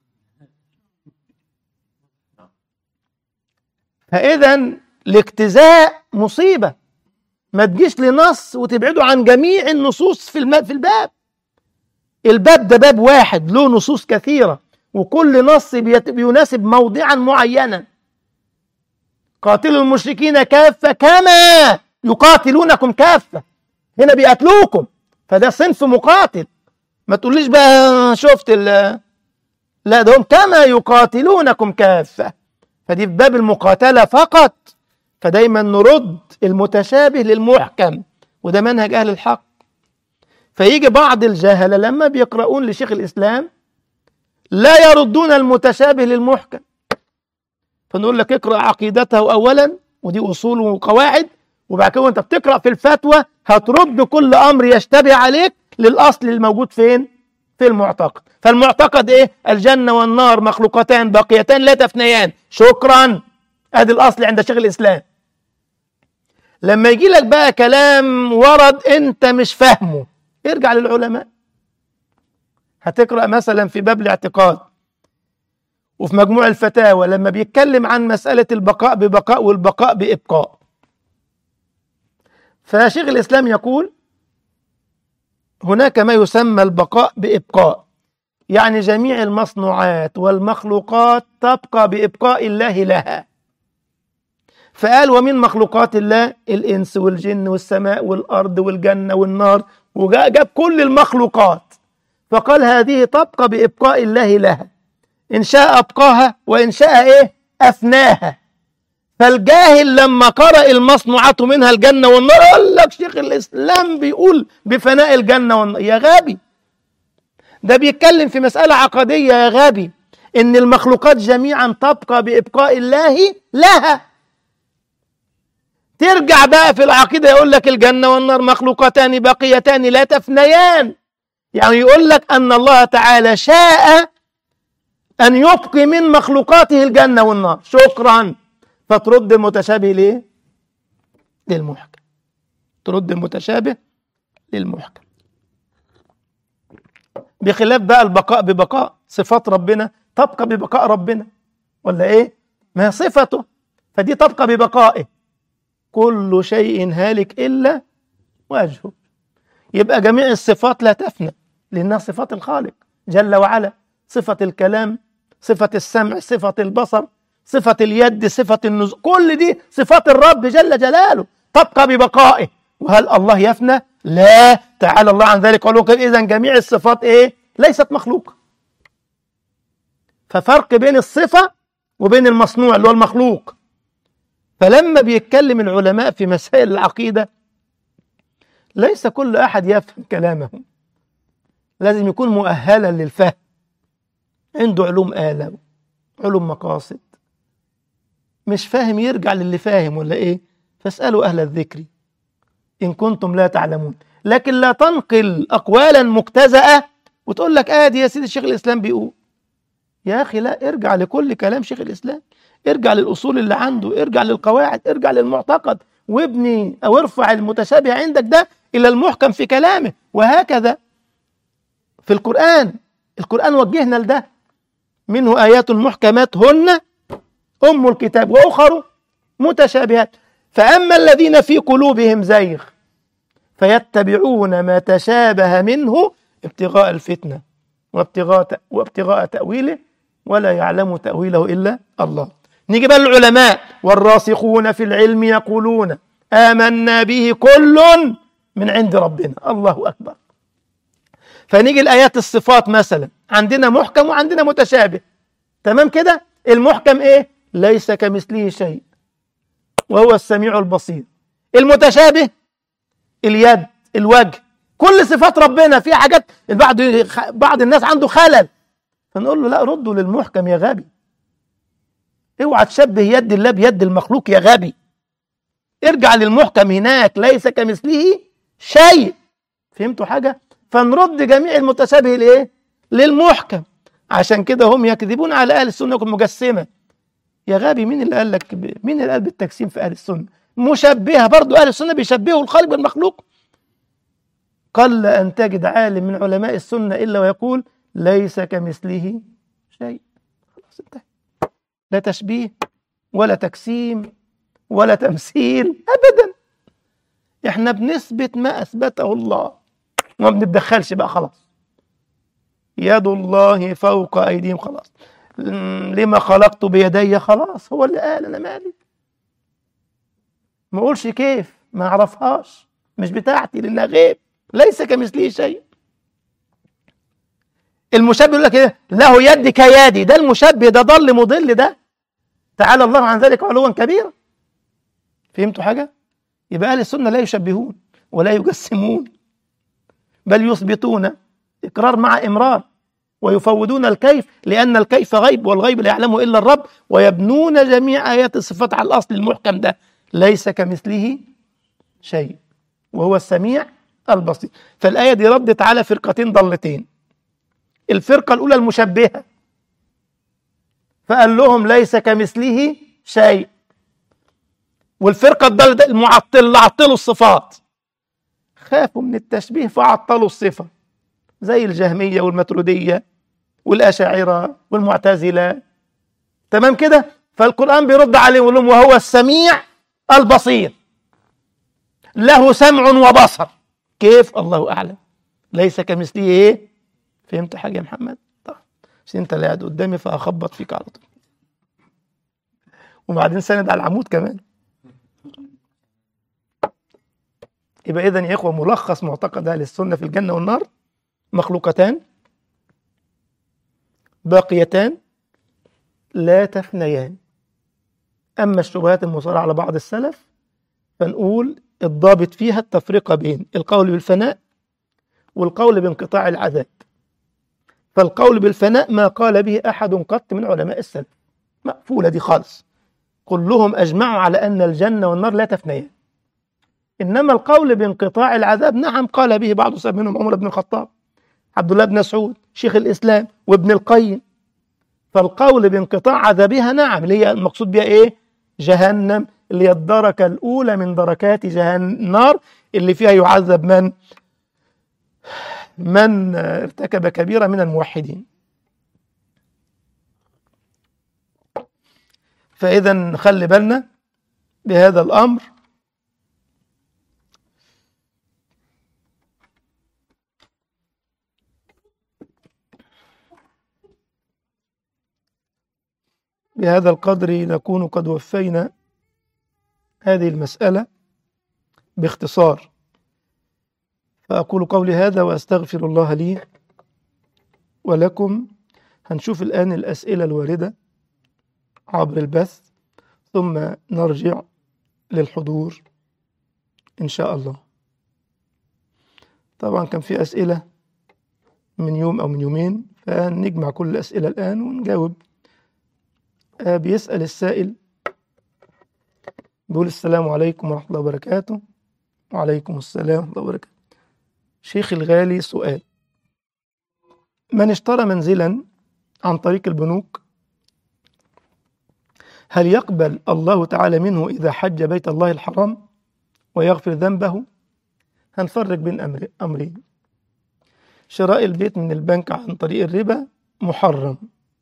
فاذا الاجتزاء مصيبه ما تجيش لنص وتبعده عن جميع النصوص في الم- في الباب الباب ده باب واحد له نصوص كثيرة وكل نص بيت- بيناسب موضعا معينا قاتلوا المشركين كافة كما يقاتلونكم كافة هنا بيقتلوكم فده صنف مقاتل ما تقوليش بقى شفت ال لا ده هم كما يقاتلونكم كافة فدي في باب المقاتلة فقط فدايما نرد المتشابه للمحكم وده منهج أهل الحق فيجي بعض الجهلة لما بيقرؤون لشيخ الإسلام لا يردون المتشابه للمحكم فنقول لك اقرأ عقيدته أولا ودي أصول وقواعد وبعد كده وانت بتقرأ في الفتوى هترد كل أمر يشتبه عليك للأصل الموجود فين؟ في المعتقد فالمعتقد ايه؟ الجنة والنار مخلوقتان باقيتان لا تفنيان شكرا ادي الأصل عند شيخ الإسلام لما يجي لك بقى كلام ورد انت مش فاهمه ارجع للعلماء هتقرأ مثلا في باب الاعتقاد وفي مجموع الفتاوى لما بيتكلم عن مسألة البقاء ببقاء والبقاء بإبقاء فشيخ الإسلام يقول هناك ما يسمى البقاء بإبقاء يعني جميع المصنوعات والمخلوقات تبقى بإبقاء الله لها فقال ومن مخلوقات الله الإنس والجن والسماء والأرض والجنة والنار وجاب كل المخلوقات فقال هذه تبقى بإبقاء الله لها إن شاء أبقاها وإن شاء إيه أفناها فالجاهل لما قرأ المصنوعات منها الجنة والنار قال لك شيخ الإسلام بيقول بفناء الجنة والنار يا غبي ده بيتكلم في مسألة عقدية يا غبي إن المخلوقات جميعا تبقى بإبقاء الله لها ترجع بقى في العقيدة يقول لك الجنة والنار مخلوقتان بقيتان لا تفنيان يعني يقول لك أن الله تعالى شاء أن يبقي من مخلوقاته الجنة والنار شكرا فترد المتشابه ليه؟ للمحكم ترد المتشابه للمحكم بخلاف بقى البقاء ببقاء صفات ربنا تبقى ببقاء ربنا ولا ايه ما هي صفته فدي تبقى ببقائه كل شيء هالك الا وجهه يبقى جميع الصفات لا تفنى لانها صفات الخالق جل وعلا صفه الكلام صفه السمع صفه البصر صفه اليد صفه النزول كل دي صفات الرب جل جلاله تبقى ببقائه وهل الله يفنى لا تعالى الله عن ذلك علوا اذا جميع الصفات ايه ليست مخلوقه ففرق بين الصفه وبين المصنوع اللي هو المخلوق فلما بيتكلم العلماء في مسائل العقيده ليس كل احد يفهم كلامهم لازم يكون مؤهلا للفهم عنده علوم آلة علوم مقاصد مش فاهم يرجع للي فاهم ولا ايه فاسألوا أهل الذكر إن كنتم لا تعلمون لكن لا تنقل أقوالا مجتزأة وتقول لك آه دي يا سيدي الشيخ الإسلام بيقول يا أخي لا ارجع لكل كلام شيخ الإسلام ارجع للأصول اللي عنده ارجع للقواعد ارجع للمعتقد وابني أو ارفع المتشابه عندك ده إلى المحكم في كلامه وهكذا في القرآن القرآن وجهنا لده منه آيات محكمات هن أم الكتاب وأخر متشابهات فأما الذين في قلوبهم زيغ فيتبعون ما تشابه منه ابتغاء الفتنة وابتغاء وابتغاء تأويله ولا يعلم تأويله إلا الله نيجي بقى العلماء والراسخون في العلم يقولون آمنا به كل من عند ربنا الله أكبر فنيجي الآيات الصفات مثلا عندنا محكم وعندنا متشابه تمام كده المحكم إيه ليس كمثله شيء وهو السميع البصير المتشابه اليد الوجه كل صفات ربنا في حاجات البعض بعض الناس عنده خلل فنقول له لا ردوا للمحكم يا غبي اوعى تشبه يد الله بيد المخلوق يا غبي ارجع للمحكم هناك ليس كمثله شيء فهمتوا حاجه فنرد جميع المتشابه لايه للمحكم عشان كده هم يكذبون على اهل السنه المجسمه يا غبي مين اللي قال لك ب... مين اللي قال بالتجسيم في اهل السنه مشبهه برضو اهل السنه بيشبهوا الخالق بالمخلوق قل ان تجد عالم من علماء السنه الا ويقول ليس كمثله شيء خلاص انتهى لا تشبيه ولا تجسيم ولا تمثيل ابدا احنا بنثبت ما اثبته الله وما بنتدخلش بقى خلاص يد الله فوق ايديهم خلاص لما خلقت بيدي خلاص هو اللي قال انا مالي ما اقولش كيف ما اعرفهاش مش بتاعتي لانها غيب ليس كمثله شيء المشبه يقول لك ايه له يد كيدي ده المشبه ده ضل مضل ده تعالى الله عن ذلك علوا كبيرا فهمتوا حاجه يبقى اهل السنه لا يشبهون ولا يجسمون بل يثبتون اقرار مع امرار ويفوضون الكيف لأن الكيف غيب والغيب لا يعلمه إلا الرب ويبنون جميع آيات الصفات على الأصل المحكم ده ليس كمثله شيء وهو السميع البصير فالآية دي ردت على فرقتين ضلتين الفرقة الأولى المشبهة فقال لهم ليس كمثله شيء والفرقة الضالة المعطل اللي عطلوا الصفات خافوا من التشبيه فعطلوا الصفه زي الجهمية والمترودية والأشاعرة والمعتزلة تمام كده فالقرآن بيرد عليهم ويقول لهم وهو السميع البصير له سمع وبصر كيف الله أعلم ليس كمثله إيه فهمت حاجة يا محمد طيب مش أنت اللي قاعد قدامي فأخبط فيك على طول وبعدين سند على العمود كمان يبقى إذا يا إخوة ملخص معتقد أهل السنة في الجنة والنار مخلوقتان باقيتان لا تفنيان أما الشبهات المصارعة على بعض السلف فنقول الضابط فيها التفرقة بين القول بالفناء والقول بانقطاع العذاب فالقول بالفناء ما قال به أحد قط من علماء السلف مقفولة دي خالص كلهم أجمعوا على أن الجنة والنار لا تفنيان إنما القول بانقطاع العذاب نعم قال به بعض السلف منهم عمر بن الخطاب عبد الله بن مسعود شيخ الإسلام وابن القيم فالقول بانقطاع عذابها نعم اللي هي المقصود بها إيه جهنم اللي هي الدركة الأولى من دركات جهنم النار اللي فيها يعذب من من ارتكب كبيرة من الموحدين فإذا نخلي بالنا بهذا الأمر بهذا القدر نكون قد وفينا هذه المسألة باختصار فأقول قولي هذا وأستغفر الله لي ولكم هنشوف الآن الأسئلة الواردة عبر البث ثم نرجع للحضور إن شاء الله طبعا كان في أسئلة من يوم أو من يومين فنجمع كل الأسئلة الآن ونجاوب آه بيسأل السائل بيقول السلام عليكم ورحمة الله وبركاته وعليكم السلام ورحمة الله وبركاته شيخ الغالي سؤال من اشترى منزلا عن طريق البنوك هل يقبل الله تعالى منه إذا حج بيت الله الحرام ويغفر ذنبه هنفرق بين أمر أمرين شراء البيت من البنك عن طريق الربا محرم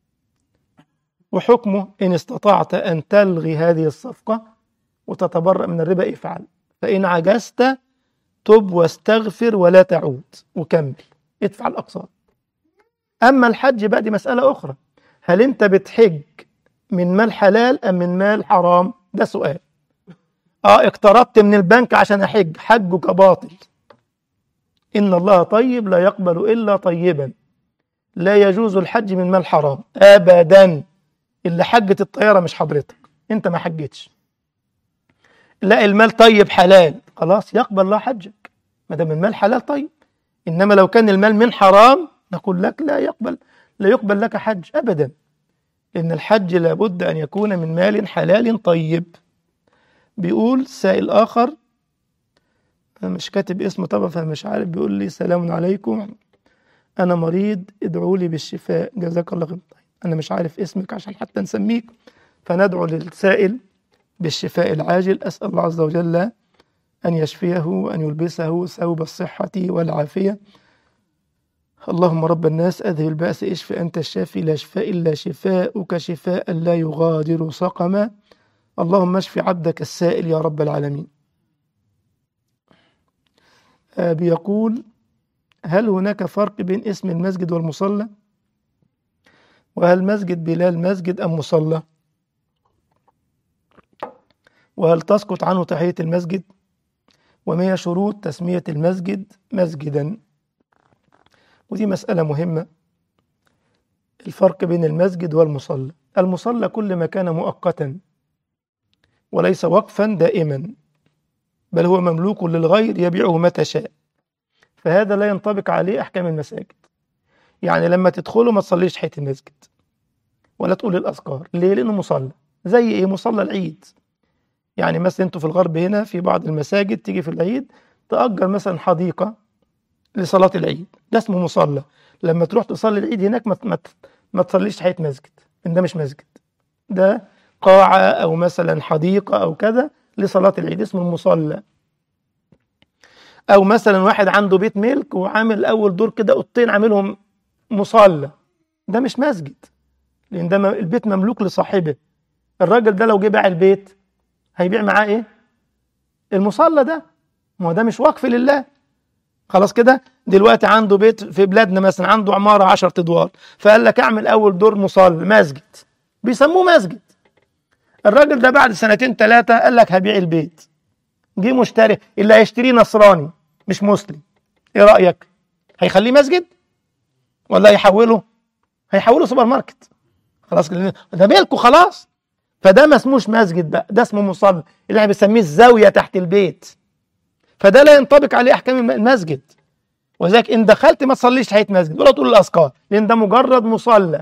وحكمه إن استطعت أن تلغي هذه الصفقة وتتبرأ من الربا افعل فإن عجزت تب واستغفر ولا تعود وكمل ادفع الأقساط أما الحج بقى دي مسألة أخرى هل أنت بتحج من مال حلال أم من مال حرام ده سؤال آه اقترضت من البنك عشان أحج حجك باطل إن الله طيب لا يقبل إلا طيبا لا يجوز الحج من مال حرام أبدا اللي حجت الطيارة مش حضرتك أنت ما حجتش لا المال طيب حلال خلاص يقبل الله حجك ما دام المال حلال طيب انما لو كان المال من حرام نقول لك لا يقبل لا يقبل لك حج ابدا ان الحج لابد ان يكون من مال حلال طيب بيقول سائل اخر انا مش كاتب اسمه طبعا فمش عارف بيقول لي سلام عليكم انا مريض ادعوا لي بالشفاء جزاك الله خير انا مش عارف اسمك عشان حتى نسميك فندعو للسائل بالشفاء العاجل أسأل الله عز وجل أن يشفيه وأن يلبسه ثوب الصحة والعافية اللهم رب الناس أذهب البأس اشف أنت الشافي لا شفاء إلا شفاؤك شفاء لا يغادر سقما اللهم اشف عبدك السائل يا رب العالمين آه بيقول هل هناك فرق بين اسم المسجد والمصلى وهل مسجد بلال مسجد أم مصلى وهل تسقط عنه تحية المسجد وما هي شروط تسمية المسجد مسجدا ودي مسألة مهمة الفرق بين المسجد والمصلى المصلى كل ما كان مؤقتا وليس وقفا دائما بل هو مملوك للغير يبيعه متى شاء فهذا لا ينطبق عليه أحكام المساجد يعني لما تدخله ما تصليش تحية المسجد ولا تقول الأذكار ليه؟ لأنه مصلى زي إيه؟ مصلى العيد يعني مثلا انتوا في الغرب هنا في بعض المساجد تيجي في العيد تأجر مثلا حديقة لصلاة العيد ده اسمه مصلى لما تروح تصلي العيد هناك ما ما ما تصليش تحية مسجد ان ده مش مسجد ده قاعة أو مثلا حديقة أو كذا لصلاة العيد اسمه المصلى أو مثلا واحد عنده بيت ملك وعامل أول دور كده أوضتين عاملهم مصلى ده مش مسجد لأن ده البيت مملوك لصاحبه الراجل ده لو جه باع البيت هيبيع معاه ايه المصلى ده ما هو ده مش وقف لله خلاص كده دلوقتي عنده بيت في بلادنا مثلا عنده عمارة عشر ادوار فقال لك اعمل اول دور مصلى مسجد بيسموه مسجد الراجل ده بعد سنتين ثلاثة قال لك هبيع البيت جه مشتري اللي هيشتريه نصراني مش مسلم ايه رأيك هيخليه مسجد ولا هيحوله هيحوله سوبر ماركت خلاص ده ملكه خلاص فده ما اسموش مسجد بقى ده اسمه مصلى اللي احنا بنسميه الزاويه تحت البيت فده لا ينطبق عليه احكام المسجد ولذلك ان دخلت ما تصليش تحيه مسجد ولا تقول الاذكار لان ده مجرد مصلى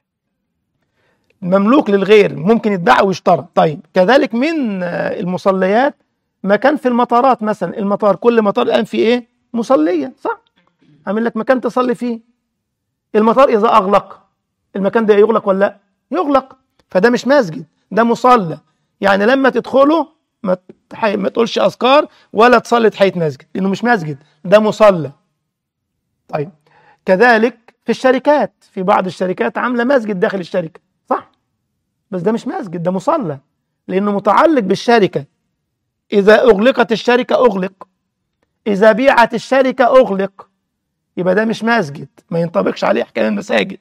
مملوك للغير ممكن يتباع ويشترى طيب كذلك من المصليات مكان في المطارات مثلا المطار كل مطار الان فيه ايه مصليه صح عامل لك مكان تصلي فيه المطار اذا اغلق المكان ده يغلق ولا لا يغلق فده مش مسجد ده مصلى يعني لما تدخله ما تحي... ما تقولش اذكار ولا تصلي تحيه مسجد لانه مش مسجد ده مصلى طيب كذلك في الشركات في بعض الشركات عامله مسجد داخل الشركه صح بس ده مش مسجد ده مصلى لانه متعلق بالشركه اذا اغلقت الشركه اغلق اذا بيعت الشركه اغلق يبقى ده مش مسجد ما ينطبقش عليه احكام المساجد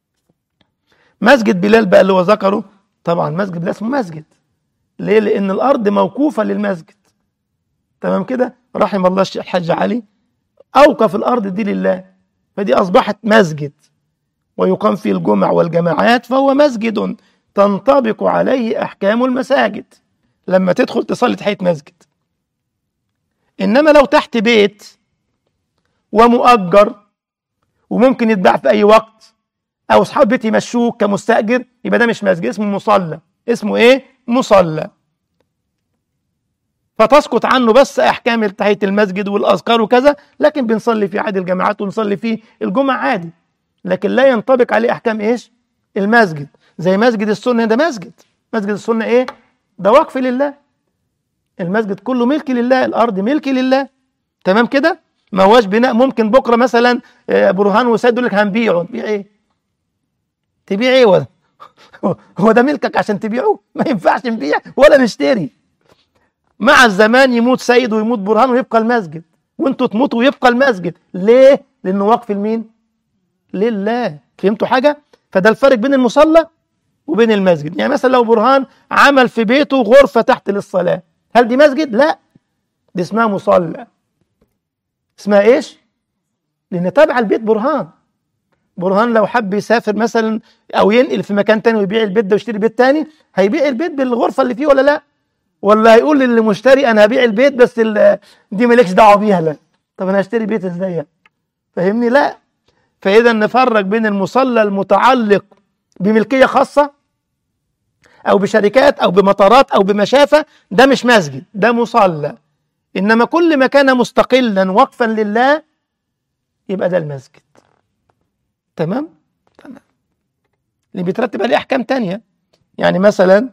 مسجد بلال بقى اللي هو ذكره طبعا مسجد بلال اسمه مسجد ليه لان الارض موقوفه للمسجد تمام كده رحم الله الشيخ الحاج علي اوقف الارض دي لله فدي اصبحت مسجد ويقام فيه الجمع والجماعات فهو مسجد تنطبق عليه احكام المساجد لما تدخل تصلي تحيه مسجد انما لو تحت بيت ومؤجر وممكن يتباع في اي وقت او اصحاب بيت يمشوك كمستاجر يبقى ده مش مسجد اسمه مصلى اسمه ايه مصلى فتسقط عنه بس احكام تحيه المسجد والاذكار وكذا لكن بنصلي فيه عادي الجماعات ونصلي فيه الجمعه عادي لكن لا ينطبق عليه احكام ايش المسجد زي مسجد السنه ده مسجد مسجد السنه ايه ده وقف لله المسجد كله ملك لله الارض ملك لله تمام كده ما هواش بناء ممكن بكره مثلا برهان وسيد يقول لك هنبيعه تبيع ايه تبيع ايه ولا هو ده ملكك عشان تبيعه ما ينفعش نبيع ولا نشتري مع الزمان يموت سيد ويموت برهان ويبقى المسجد وانتوا تموتوا ويبقى المسجد ليه لانه وقف لمين لله فهمتوا حاجه فده الفرق بين المصلى وبين المسجد يعني مثلا لو برهان عمل في بيته غرفه تحت للصلاه هل دي مسجد لا دي اسمها مصلى اسمها ايش لان تابع البيت برهان برهان لو حب يسافر مثلا او ينقل في مكان تاني ويبيع البيت ده ويشتري بيت تاني هيبيع البيت بالغرفه اللي فيه ولا لا ولا هيقول للمشتري انا هبيع البيت بس دي مالكش دعوه بيها لا طب انا هشتري بيت ازاي فاهمني لا فاذا نفرق بين المصلى المتعلق بملكيه خاصه او بشركات او بمطارات او بمشافه ده مش مسجد ده مصلى انما كل ما كان مستقلا وقفا لله يبقى ده المسجد تمام تمام اللي بيترتب عليه احكام تانية يعني مثلا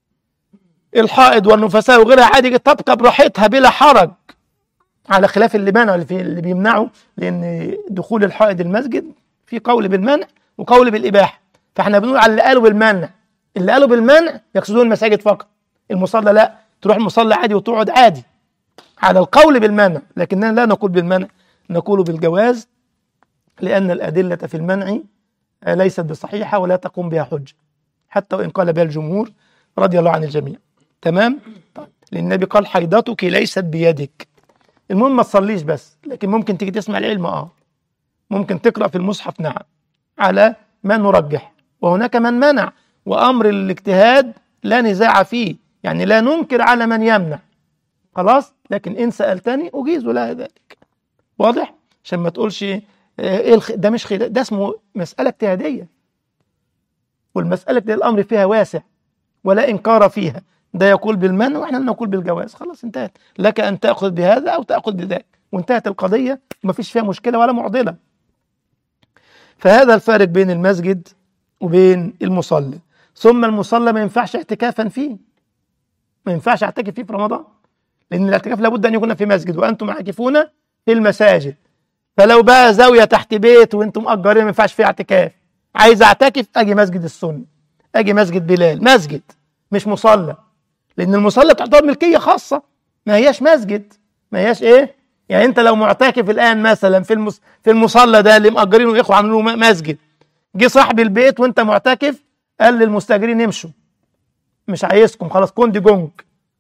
الحائض والنفساء وغيرها عادي تبقى براحتها بلا حرج على خلاف اللي منعه اللي, في اللي بيمنعه لان دخول الحائض المسجد في قول بالمنع وقول بالاباحه فاحنا بنقول على اللي قالوا بالمنع اللي قالوا بالمنع يقصدون المساجد فقط المصلى لا تروح المصلى عادي وتقعد عادي على القول بالمنع لكننا لا نقول بالمنع نقول بالجواز لأن الأدلة في المنع ليست بصحيحة ولا تقوم بها حجة حتى وإن قال بها الجمهور رضي الله عن الجميع تمام طيب. لأن النبي قال حيضتك ليست بيدك المهم ما تصليش بس لكن ممكن تيجي تسمع العلم اه ممكن تقرأ في المصحف نعم على ما نرجح وهناك من منع وأمر الاجتهاد لا نزاع فيه يعني لا ننكر على من يمنع خلاص لكن إن سألتني أجيز لها ذلك واضح عشان ما تقولش ايه الخ... ده مش خلاف ده اسمه مسألة اجتهادية والمسألة دي الأمر فيها واسع ولا إنكار فيها ده يقول بالمنع واحنا نقول بالجواز خلاص انتهت لك أن تأخذ بهذا أو تأخذ بذاك وانتهت القضية وما فيش فيها مشكلة ولا معضلة فهذا الفارق بين المسجد وبين المصلى ثم المصلى ما ينفعش اعتكافا فيه ما ينفعش اعتكف فيه في رمضان لأن الاعتكاف لابد أن يكون في مسجد وأنتم عاكفون في المساجد فلو بقى زاويه تحت بيت وانتم مأجرين ما ينفعش فيها اعتكاف عايز اعتكف اجي مسجد السنه اجي مسجد بلال مسجد مش مصلى لان المصلى تعتبر ملكيه خاصه ما هياش مسجد ما هياش ايه يعني انت لو معتكف الان مثلا في المس... في المصلى ده اللي مأجرينه اخوه عاملين له مسجد جه صاحب البيت وانت معتكف قال للمستاجرين امشوا مش عايزكم خلاص كوندي جونج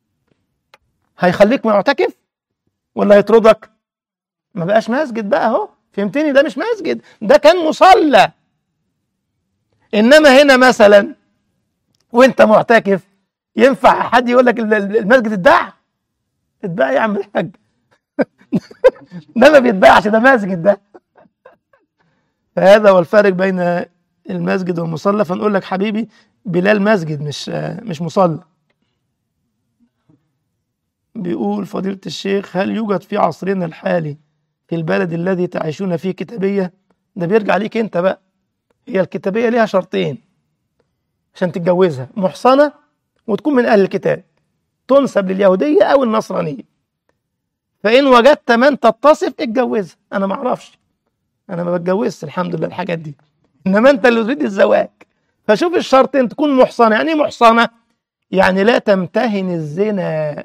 هيخليك معتكف ولا هيطردك ما بقاش مسجد بقى اهو فهمتني ده مش مسجد ده كان مصلى انما هنا مثلا وانت معتكف ينفع حد يقول لك المسجد اتباع اتباع يا عم الحاج ده ما بيتباعش ده مسجد ده فهذا هو الفارق بين المسجد والمصلى فنقول لك حبيبي بلال مسجد مش مش مصلى بيقول فضيلة الشيخ هل يوجد في عصرنا الحالي في البلد الذي تعيشون فيه كتابية ده بيرجع ليك انت بقى هي الكتابية ليها شرطين عشان تتجوزها محصنة وتكون من أهل الكتاب تنسب لليهودية أو النصرانية فإن وجدت من تتصف اتجوزها أنا معرفش انا ما بتجوزش الحمد لله الحاجات دي انما انت اللي تريد الزواج فشوف الشرطين تكون محصنه يعني ايه محصنه يعني لا تمتهن الزنا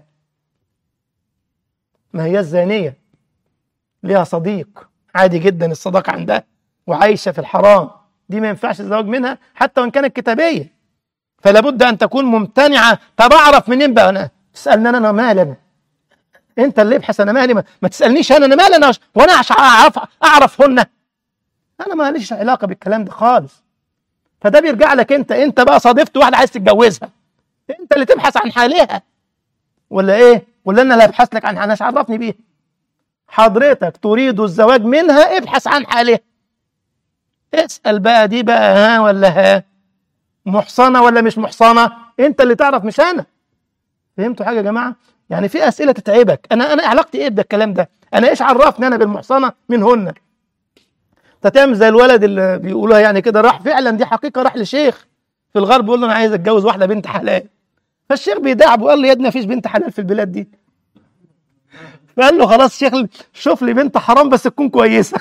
ما هي الزانيه ليها صديق عادي جدا الصداقه عندها وعايشه في الحرام دي ما ينفعش الزواج منها حتى وان كانت كتابيه فلا بد ان تكون ممتنعه طب اعرف منين بقى انا تسالني انا انا مالي انا انت اللي ابحث انا مالي ما, ما تسالنيش انا انا مالي انا وانا عشان اعرف اعرفهن انا ماليش علاقه بالكلام ده خالص فده بيرجع لك انت انت بقى صادفت واحده عايز تتجوزها انت اللي تبحث عن حالها ولا ايه ولا انا اللي ابحث لك عن حالها عرفني بيها حضرتك تريد الزواج منها ابحث عن حالها اسال بقى دي بقى ها ولا ها محصنه ولا مش محصنه انت اللي تعرف مش انا فهمتوا حاجه يا جماعه يعني في اسئله تتعبك انا انا علاقتي ايه بالكلام ده انا ايش عرفني انا بالمحصنه منهن تعمل زي الولد اللي بيقولوها يعني كده راح فعلا دي حقيقه راح لشيخ في الغرب بيقول له انا عايز اتجوز واحده بنت حلال فالشيخ بيدعبه قال له يا ابني مفيش بنت حلال في البلاد دي فقال له خلاص شيخ شوف لي بنت حرام بس تكون كويسه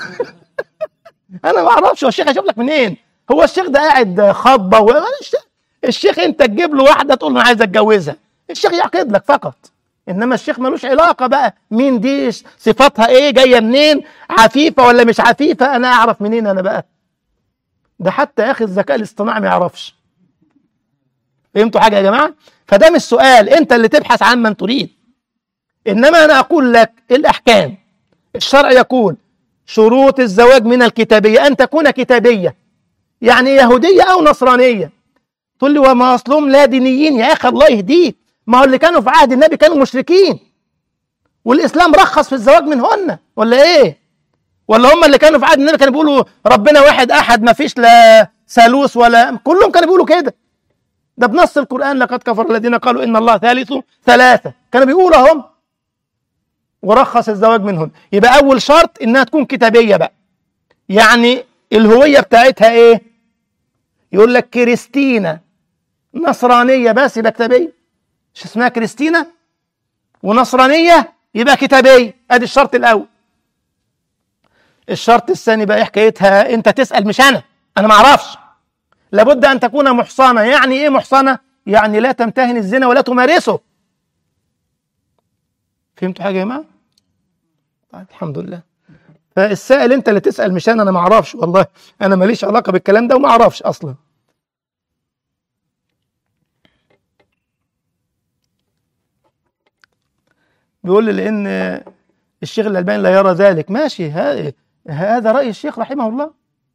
انا ما اعرفش هو الشيخ هيشوف لك منين هو الشيخ ده قاعد خطبه و... الشيخ انت تجيب له واحده تقول له انا عايز اتجوزها الشيخ يعقد لك فقط انما الشيخ ملوش علاقه بقى مين دي صفاتها ايه جايه منين عفيفه ولا مش عفيفه انا اعرف منين انا بقى ده حتى يا اخي الذكاء الاصطناعي ما يعرفش فهمتوا حاجه يا جماعه فده مش سؤال انت اللي تبحث عن من تريد انما انا اقول لك الاحكام الشرع يقول شروط الزواج من الكتابيه ان تكون كتابيه يعني يهوديه او نصرانيه تقول لي وما اصلهم لا دينيين يا اخي الله يهديك ما هو اللي كانوا في عهد النبي كانوا مشركين والاسلام رخص في الزواج منهن ولا ايه ولا هم اللي كانوا في عهد النبي كانوا بيقولوا ربنا واحد احد ما فيش لا ثالوث ولا كلهم كانوا بيقولوا كده ده بنص القران لقد كفر الذين قالوا ان الله ثالث ثلاثه كانوا بيقولوا هم ورخص الزواج منهن يبقى اول شرط انها تكون كتابيه بقى يعني الهويه بتاعتها ايه يقول لك كريستينا نصرانيه بس يبقى كتابيه مش اسمها كريستينا ونصرانيه يبقى كتابيه ادي الشرط الاول الشرط الثاني بقى ايه حكايتها انت تسال مش انا انا ما اعرفش لابد ان تكون محصنه يعني ايه محصنه يعني لا تمتهن الزنا ولا تمارسه فهمتوا حاجه يا جماعه طيب الحمد لله فالسائل انت اللي تسال مش انا انا ما اعرفش والله انا ماليش علاقه بالكلام ده وما اعرفش اصلا بيقول لي لان الشيخ الالباني لا يرى ذلك ماشي هذا راي الشيخ رحمه الله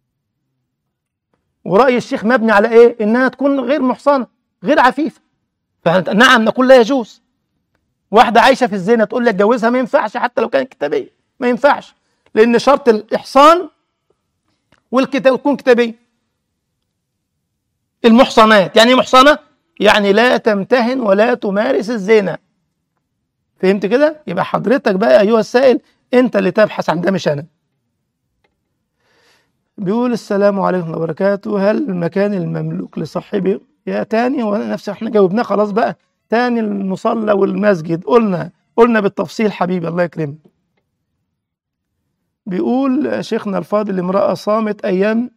وراي الشيخ مبني على ايه انها تكون غير محصنه غير عفيفه فنعم نقول لا يجوز واحده عايشه في الزنا تقول لي اتجوزها ما ينفعش حتى لو كانت كتابيه ما ينفعش لان شرط الاحصان والكتاب تكون كتابيه المحصنات يعني ايه محصنه يعني لا تمتهن ولا تمارس الزنا فهمت كده يبقى حضرتك بقى ايها السائل انت اللي تبحث عن ده مش انا بيقول السلام عليكم وبركاته هل المكان المملوك لصاحبه يا تاني وانا نفسي احنا جاوبناه خلاص بقى تاني المصلى والمسجد قلنا قلنا بالتفصيل حبيبي الله يكرمك بيقول شيخنا الفاضل امرأة صامت أيام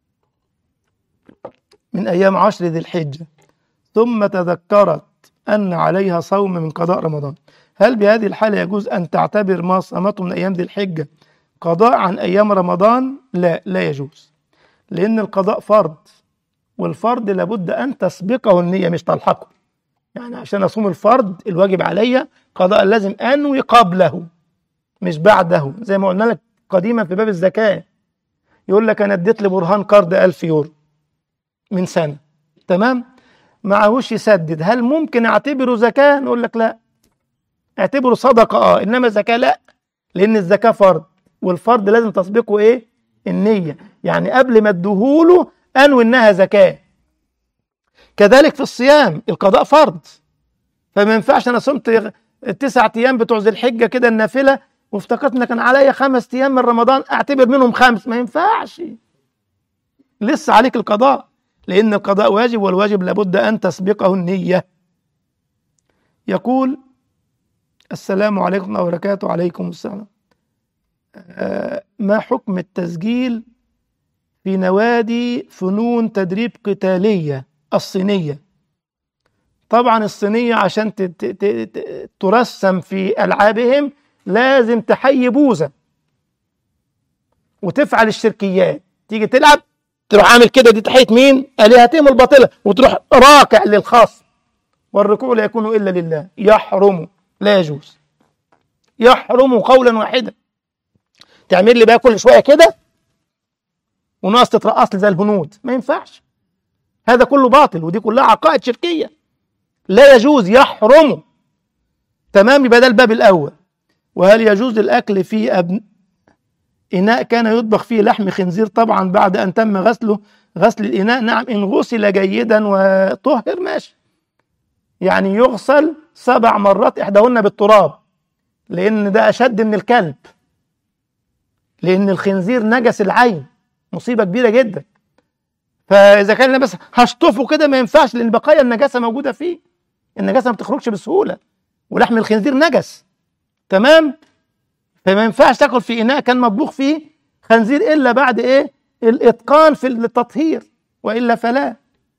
من أيام عشر ذي الحجة ثم تذكرت أن عليها صوم من قضاء رمضان هل بهذه الحالة يجوز أن تعتبر ما صامته من أيام ذي الحجة قضاء عن أيام رمضان؟ لا لا يجوز لأن القضاء فرض والفرض لابد أن تسبقه النية مش تلحقه يعني عشان أصوم الفرض الواجب عليا قضاء لازم أنوي قبله مش بعده زي ما قلنا لك قديما في باب الزكاة يقول لك أنا اديت لبرهان قرض 1000 يورو من سنة تمام معهوش يسدد هل ممكن اعتبره زكاة نقول لك لا اعتبره صدقة اه انما الزكاة لا لان الزكاة فرض والفرض لازم تسبقه ايه النية يعني قبل ما ادهوله انوي انها زكاة كذلك في الصيام القضاء فرض فما ينفعش انا صمت التسع ايام بتوع ذي الحجة كده النافلة وافتكرت ان كان عليا خمس ايام من رمضان اعتبر منهم خمس ما ينفعش لسه عليك القضاء لان القضاء واجب والواجب لابد ان تسبقه النية يقول السلام عليكم ورحمة الله وبركاته عليكم السلام ما حكم التسجيل في نوادي فنون تدريب قتالية الصينية طبعا الصينية عشان ت- ت- ت- ت- ترسم في ألعابهم لازم تحيي بوزة وتفعل الشركيات تيجي تلعب تروح عامل كده دي تحية مين؟ آلهتهم الباطلة وتروح راكع للخصم والركوع لا يكون إلا لله يحرم لا يجوز يحرم قولا واحدا تعمل لي بقى كل شوية كده وناقص تترقص لي زي الهنود ما ينفعش هذا كله باطل ودي كلها عقائد شركية لا يجوز يحرم تمام يبقى ده الباب الأول وهل يجوز الأكل في أبن... إناء كان يطبخ فيه لحم خنزير طبعا بعد أن تم غسله غسل الإناء نعم إن غسل جيدا وطهر ماشي يعني يغسل سبع مرات إحداهن بالتراب لأن ده أشد من الكلب لأن الخنزير نجس العين مصيبة كبيرة جدا فإذا كان أنا بس هشطفه كده ما ينفعش لأن بقايا النجاسة موجودة فيه النجاسة ما بتخرجش بسهولة ولحم الخنزير نجس تمام فما ينفعش تاكل في اناء كان مطبوخ فيه خنزير الا بعد ايه الاتقان في التطهير والا فلا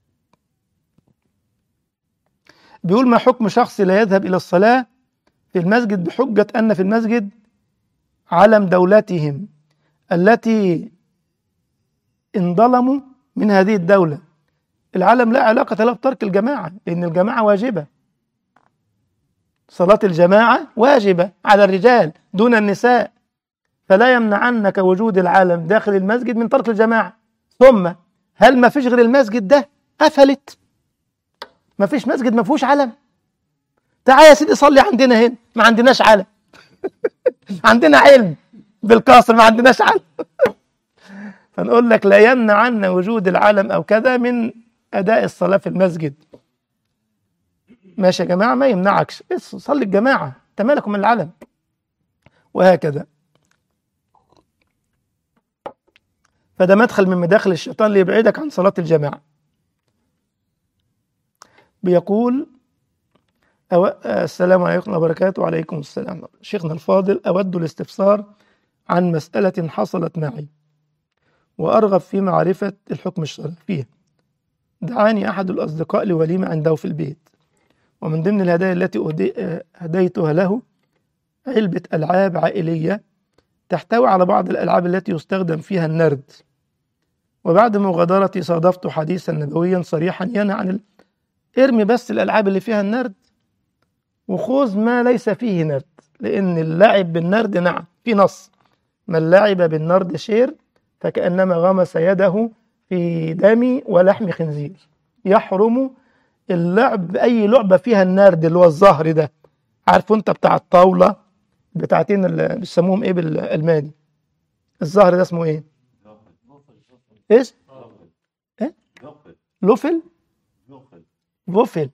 بيقول ما حكم شخص لا يذهب الى الصلاه في المسجد بحجه ان في المسجد علم دولتهم التي انظلموا من هذه الدوله العلم لا علاقه له بترك الجماعه لان الجماعه واجبه صلاة الجماعة واجبة على الرجال دون النساء فلا يمنعنك وجود العالم داخل المسجد من ترك الجماعة ثم هل ما فيش غير المسجد ده قفلت ما فيش مسجد ما فيهوش علم تعال يا سيدي صلي عندنا هنا ما عندناش علم عندنا علم بالكسر ما عندناش علم فنقول لك لا يمنع عنا وجود العلم او كذا من اداء الصلاه في المسجد ماشي يا جماعه ما يمنعكش بس صلي الجماعه انت مالك من العلم وهكذا فده مدخل من مداخل الشيطان ليبعدك عن صلاه الجماعه بيقول أو... السلام عليكم ورحمه الله وبركاته وعليكم السلام شيخنا الفاضل اود الاستفسار عن مساله حصلت معي وارغب في معرفه الحكم الشرعي فيها دعاني احد الاصدقاء لوليمه عنده في البيت ومن ضمن الهدايا التي أهدي- هديتها له علبة ألعاب عائلية تحتوي على بعض الألعاب التي يستخدم فيها النرد وبعد مغادرتي صادفت حديثا نبويا صريحا ينهى عن ال... ارمي بس الألعاب اللي فيها النرد وخذ ما ليس فيه نرد لأن اللعب بالنرد نعم في نص من لعب بالنرد شير فكأنما غمس يده في دم ولحم خنزير يحرم اللعب بأي لعبة فيها النرد اللي هو الزهر ده عارفه انت بتاع الطاولة بتاعتين اللي بيسموهم ايه بالألماني الزهر ده اسمه ايه؟ ايش؟ ايه؟ لوفل؟ فوفل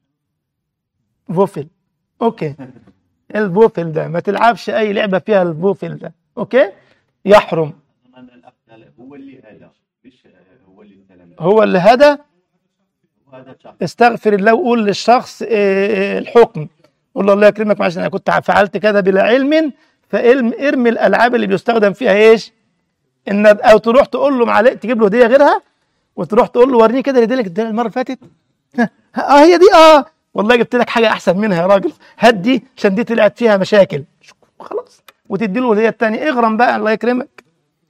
فوفل اوكي الفوفل ده ما تلعبش اي لعبة فيها الفوفل ده اوكي؟ يحرم
أنا الأخ لا، هو اللي هذا مش هو اللي استلم
هو اللي هدى
هذا شخص
استغفر الله وقول للشخص آه، الحكم قول له الله يكرمك معلش انا كنت فعلت كذا بلا علم فارمي ارمي الالعاب اللي بيستخدم فيها ايش؟ ان او تروح تقول له معلش تجيب له هديه غيرها وتروح تقول له وريني كده اللي اديلك اديها المره اللي فاتت اه هي دي اه والله جبت لك حاجه احسن منها يا راجل هات دي عشان دي طلعت فيها مشاكل خلاص وتدي له الهديه الثانيه اغرم بقى الله يكرمك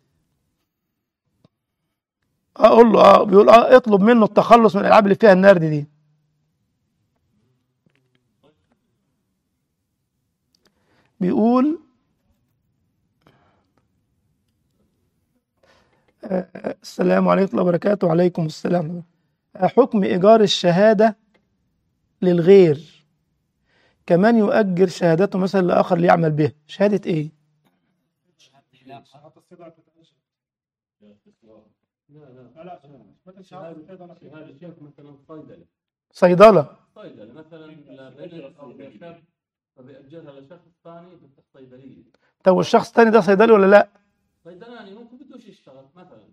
اقول له اه بيقول اه اطلب منه التخلص من الالعاب اللي فيها النرد دي بيقول آه، آه، السلام عليكم ورحمة الله وبركاته وعليكم السلام آه، حكم إيجار الشهادة للغير كمان يؤجر شهادته مثلا لآخر ليعمل بها شهادة إيه؟
شهادة شيخ مثلا صيدلة
صيدلة
صيدلة مثلا بنت أو شاب فبيأجرها لشخص ثاني بيفتح صيدلية
طب والشخص التاني ده صيدلي ولا لا؟
صيدلاني ممكن بدوش يشتغل مثلا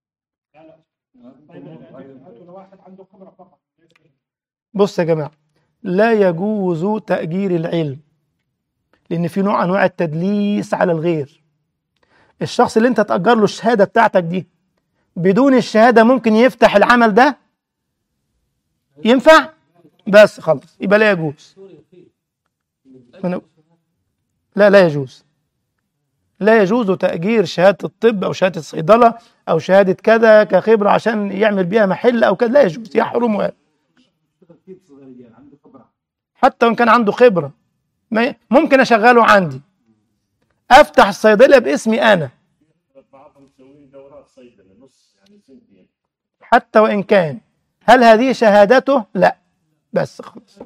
بص يا جماعة لا يجوز تأجير العلم لأن في نوع أنواع التدليس على الغير الشخص اللي انت تأجر له الشهادة بتاعتك دي بدون الشهادة ممكن يفتح العمل ده ينفع بس خلاص يبقى لا يجوز من- لا لا يجوز لا يجوز تأجير شهادة الطب أو شهادة الصيدلة أو شهادة كذا كخبرة عشان يعمل بيها محل أو كذا لا يجوز يحرم هذا حتى وإن كان عنده خبرة ما ي- ممكن أشغله عندي أفتح الصيدلية باسمي أنا
بعضهم مسوين دورات صيدله نص يعني سنتين
حتى وإن كان هل هذه شهادته؟ لا بس خلاص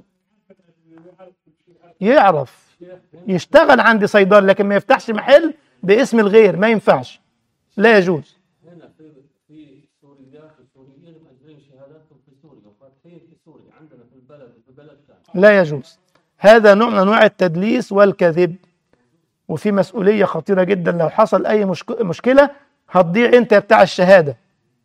يعرف يشتغل عند صيدلة لكن ما يفتحش محل باسم الغير ما ينفعش لا يجوز
هنا في في سوريات وسوريين مأجرين شهاداتهم في سوريا وفاتحين في سوريا عندنا في البلد وفي بلد ثاني
لا يجوز هذا نوع من انواع التدليس والكذب وفي مسؤوليه خطيره جدا لو حصل اي مشك... مشكله هتضيع انت بتاع الشهاده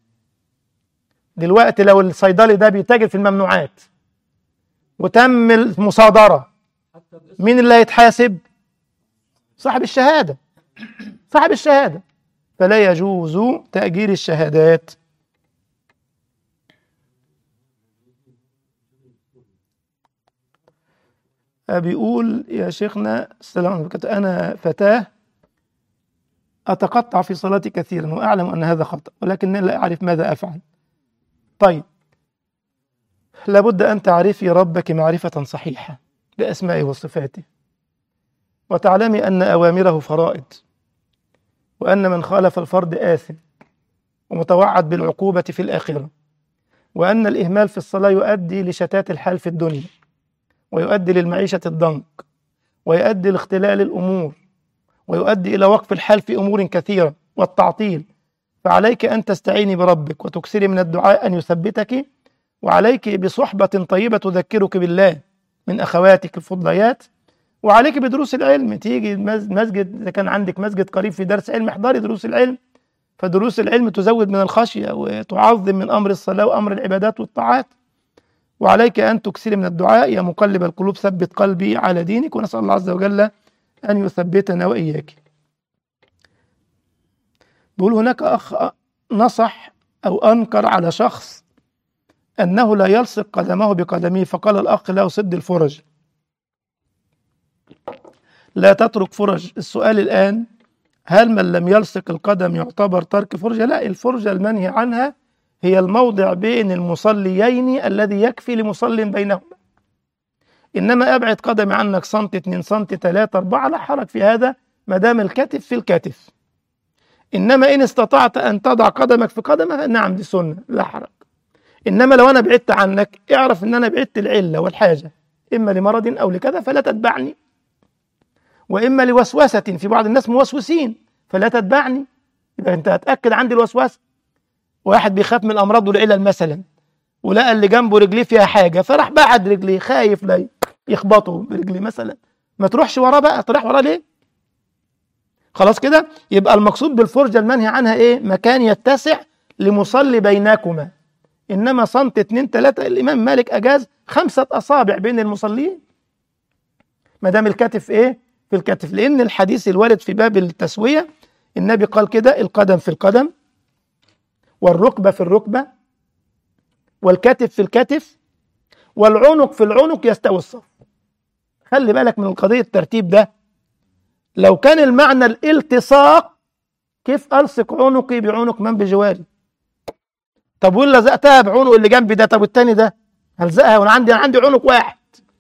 دلوقتي لو الصيدلي ده بيتاجر في الممنوعات وتم المصادره
حتى باسم
مين اللي هيتحاسب صاحب الشهاده صاحب الشهاده فلا يجوز تاجير الشهادات بيقول يا شيخنا السلام عليكم أنا فتاة أتقطع في صلاتي كثيرا وأعلم أن هذا خطأ ولكنني لا أعرف ماذا أفعل طيب لابد أن تعرفي ربك معرفة صحيحة بأسمائه وصفاته وتعلمي أن أوامره فرائض وأن من خالف الفرض آثم ومتوعد بالعقوبة في الآخرة وأن الإهمال في الصلاة يؤدي لشتات الحال في الدنيا ويؤدي للمعيشة الضنك ويؤدي لاختلال الأمور ويؤدي إلى وقف الحال في أمور كثيرة والتعطيل فعليك أن تستعيني بربك وتكثري من الدعاء أن يثبتك وعليك بصحبة طيبة تذكرك بالله من أخواتك الفضليات وعليك بدروس العلم تيجي المز- مسجد إذا كان عندك مسجد قريب في درس علم احضري دروس العلم فدروس العلم تزود من الخشية وتعظم من أمر الصلاة وأمر العبادات والطاعات وعليك أن تكثري من الدعاء يا مقلب القلوب ثبت قلبي على دينك ونسأل الله عز وجل أن يثبتنا وإياك بيقول هناك أخ نصح أو أنكر على شخص أنه لا يلصق قدمه بقدمه فقال الأخ له سد الفرج لا تترك فرج السؤال الآن هل من لم يلصق القدم يعتبر ترك فرجة لا الفرجة المنهي عنها هي الموضع بين المصليين الذي يكفي لمصل بينهما إنما أبعد قدمي عنك سنتي اتنين سنتي تلاتة أربعة لا حرج في هذا ما دام الكتف في الكتف إنما إن استطعت أن تضع قدمك في قدمه نعم دي سنة لا حرج إنما لو أنا بعدت عنك اعرف إن أنا بعدت العلة والحاجة إما لمرض أو لكذا فلا تتبعني وإما لوسوسة في بعض الناس موسوسين فلا تتبعني يبقى أنت هتأكد عندي الوسوسة واحد بيخاف من الأمراض والعلل مثلا ولقى اللي جنبه رجليه فيها حاجة فراح بعد رجليه خايف لا يخبطه برجليه مثلا ما تروحش وراه بقى تروح وراه ليه خلاص كده يبقى المقصود بالفرجة المنهي عنها ايه مكان يتسع لمصلي بينكما انما صمت اتنين تلاتة الامام مالك اجاز خمسة اصابع بين المصلين ما دام الكتف ايه في الكتف لان الحديث الوارد في باب التسوية النبي قال كده القدم في القدم والركبة في الركبة والكتف في الكتف والعنق في العنق يستوي الصف خلي بالك من القضية الترتيب ده لو كان المعنى الالتصاق كيف ألصق عنقي بعنق من بجواري طب ولا لزقتها بعنق اللي جنبي ده طب والتاني ده هلزقها وانا عندي انا عندي عنق واحد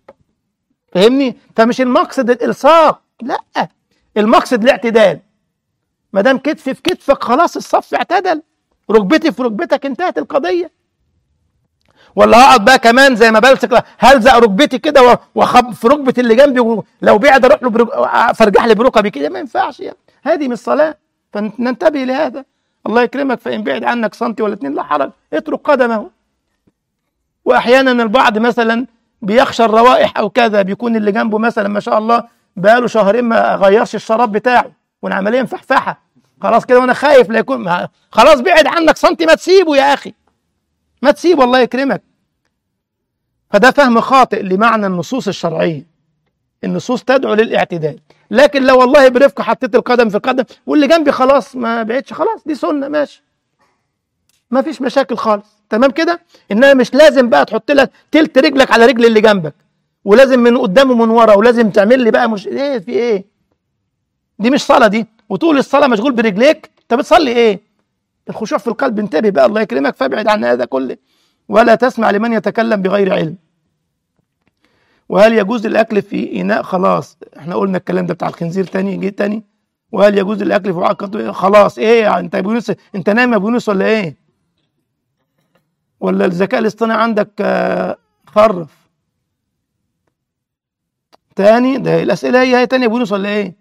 فاهمني فمش المقصد الالصاق لا المقصد الاعتدال ما دام كتفي في كتفك خلاص الصف اعتدل ركبتي في ركبتك انتهت القضيه ولا هقعد بقى كمان زي ما بلصق هلزق ركبتي كده واخب في ركبه اللي جنبي ولو بعد اروح له برك... فرجح لي بركبي كده ما ينفعش يعني هذه مش صلاه فننتبه لهذا الله يكرمك فان بعد عنك سنتي ولا اتنين لا حرج اترك قدمه واحيانا البعض مثلا بيخشى الروائح او كذا بيكون اللي جنبه مثلا ما شاء الله بقاله شهرين ما غيرش الشراب بتاعه والعمليه مفحفحه خلاص كده وانا خايف لا يكون ما خلاص بعد عنك سنتي ما تسيبه يا اخي ما تسيبه الله يكرمك فده فهم خاطئ لمعنى النصوص الشرعيه النصوص تدعو للاعتدال لكن لو والله برفق حطيت القدم في القدم واللي جنبي خلاص ما بعدش خلاص دي سنه ماشي ما فيش مشاكل خالص تمام كده انما مش لازم بقى تحط لك تلت رجلك على رجل اللي جنبك ولازم من قدام ومن ورا ولازم تعمل لي بقى مش ايه في ايه دي مش صلاه دي وطول الصلاه مشغول برجليك انت بتصلي ايه الخشوع في القلب انتبه بقى الله يكرمك فابعد عن هذا كله ولا تسمع لمن يتكلم بغير علم وهل يجوز الاكل في اناء خلاص احنا قلنا الكلام ده بتاع الخنزير تاني جه تاني وهل يجوز الاكل في وعاء قط- خلاص ايه يعني انت يا أبو يونس انت نايم يا ابو يونس ولا ايه ولا الذكاء الاصطناعي عندك آه، خرف تاني ده الاسئله هي هي تاني يا ابو يونس ولا ايه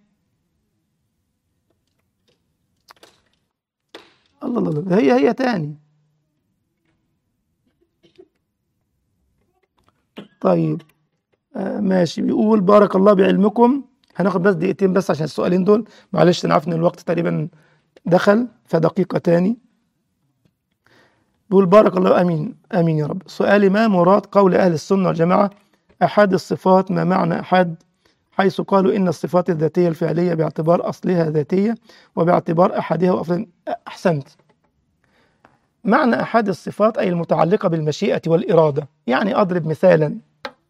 الله الله الله ده هي هي تاني طيب آه ماشي بيقول بارك الله بعلمكم هناخد بس دقيقتين بس عشان السؤالين دول معلش انا عارف ان الوقت تقريبا دخل فدقيقة تاني بيقول بارك الله امين امين يا رب سؤالي ما مراد قول اهل السنة والجماعة احد الصفات ما معنى احد حيث قالوا ان الصفات الذاتية الفعلية باعتبار اصلها ذاتية وباعتبار احدها وافضل احسنت معنى احد الصفات اي المتعلقة بالمشيئة والاراده يعني اضرب مثالا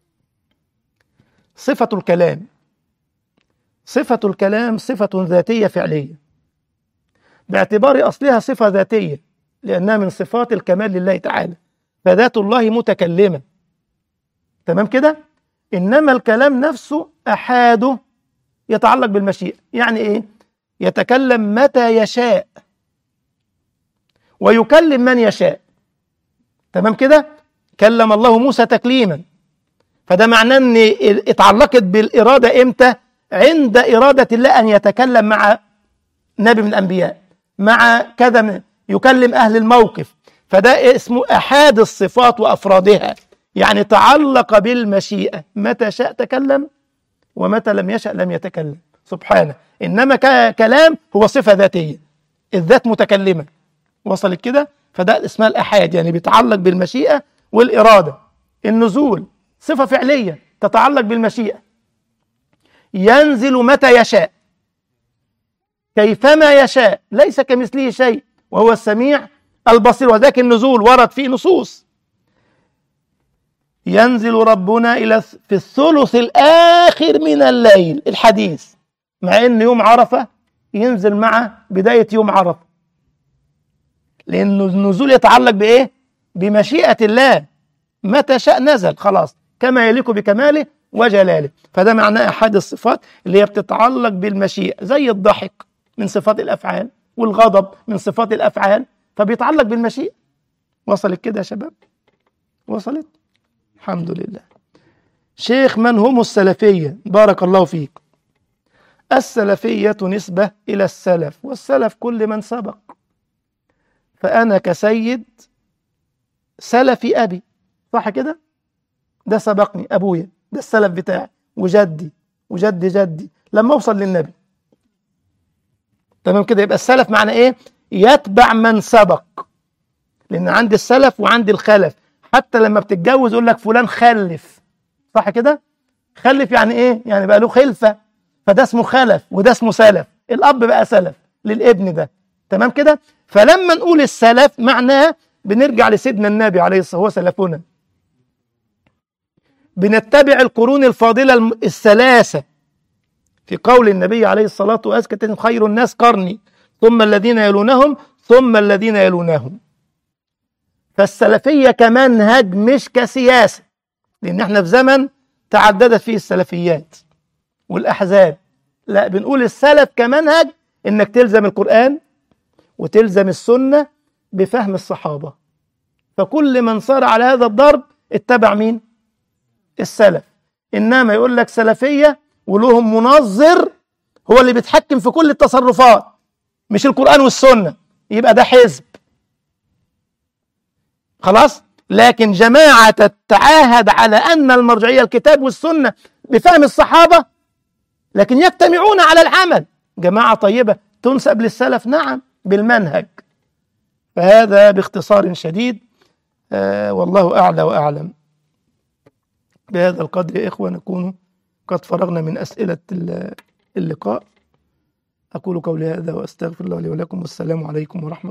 صفة الكلام صفة الكلام صفة ذاتية فعلية باعتبار أصلها صفة ذاتية لأنها من صفات الكمال لله تعالى فذات الله متكلمة تمام كده إنما الكلام نفسه أحاده يتعلق بالمشيئة يعني إيه يتكلم متى يشاء ويكلم من يشاء تمام كده كلم الله موسى تكليما فده معناه ان اتعلقت بالاراده امتى عند اراده الله ان يتكلم مع نبي من الانبياء مع كذا من يكلم اهل الموقف فده اسمه احاد الصفات وافرادها يعني تعلق بالمشيئه متى شاء تكلم ومتى لم يشأ لم يتكلم سبحانه انما ك- كلام هو صفه ذاتيه الذات متكلمه وصلت كده فده اسمها الاحاد يعني بيتعلق بالمشيئه والاراده النزول صفه فعليه تتعلق بالمشيئه ينزل متى يشاء كيفما يشاء ليس كمثله شيء وهو السميع البصير وذاك النزول ورد فيه نصوص ينزل ربنا إلى في الثلث الآخر من الليل الحديث مع أن يوم عرفة ينزل مع بداية يوم عرفة لأن النزول يتعلق بإيه؟ بمشيئة الله متى شاء نزل خلاص كما يليق بكماله وجلاله فده معناه أحد الصفات اللي هي بتتعلق بالمشيئة زي الضحك من صفات الأفعال والغضب من صفات الأفعال فبيتعلق بالمشيئة وصلت كده يا شباب وصلت الحمد لله شيخ من هم السلفية بارك الله فيك السلفية نسبة إلى السلف والسلف كل من سبق فأنا كسيد سلفي أبي صح كده ده سبقني أبويا ده السلف بتاعي وجدي وجد جدي لما أوصل للنبي تمام كده يبقى السلف معنى إيه يتبع من سبق لأن عندي السلف وعندي الخلف حتى لما بتتجوز يقول لك فلان خلف صح كده خلف يعني ايه يعني بقى له خلفه فده اسمه خلف وده اسمه سلف الاب بقى سلف للابن ده تمام كده فلما نقول السلف معناه بنرجع لسيدنا النبي عليه الصلاه والسلام هو سلفنا بنتبع القرون الفاضله الم- الثلاثه في قول النبي عليه الصلاه والسلام خير الناس قرني ثم الذين يلونهم ثم الذين يلونهم فالسلفية كمنهج مش كسياسة لأن احنا في زمن تعددت فيه السلفيات والأحزاب لا بنقول السلف كمنهج إنك تلزم القرآن وتلزم السنة بفهم الصحابة فكل من صار على هذا الضرب اتبع مين؟ السلف إنما يقول لك سلفية ولهم منظر هو اللي بيتحكم في كل التصرفات مش القرآن والسنة يبقى ده حزب خلاص لكن جماعة تتعاهد على أن المرجعية الكتاب والسنة بفهم الصحابة لكن يجتمعون على العمل جماعة طيبة تنسب للسلف نعم بالمنهج فهذا باختصار شديد آه والله أعلى وأعلم بهذا القدر يا إخوة نكون قد فرغنا من أسئلة ال- اللقاء أقول قولي هذا وأستغفر الله لي ولكم والسلام عليكم ورحمة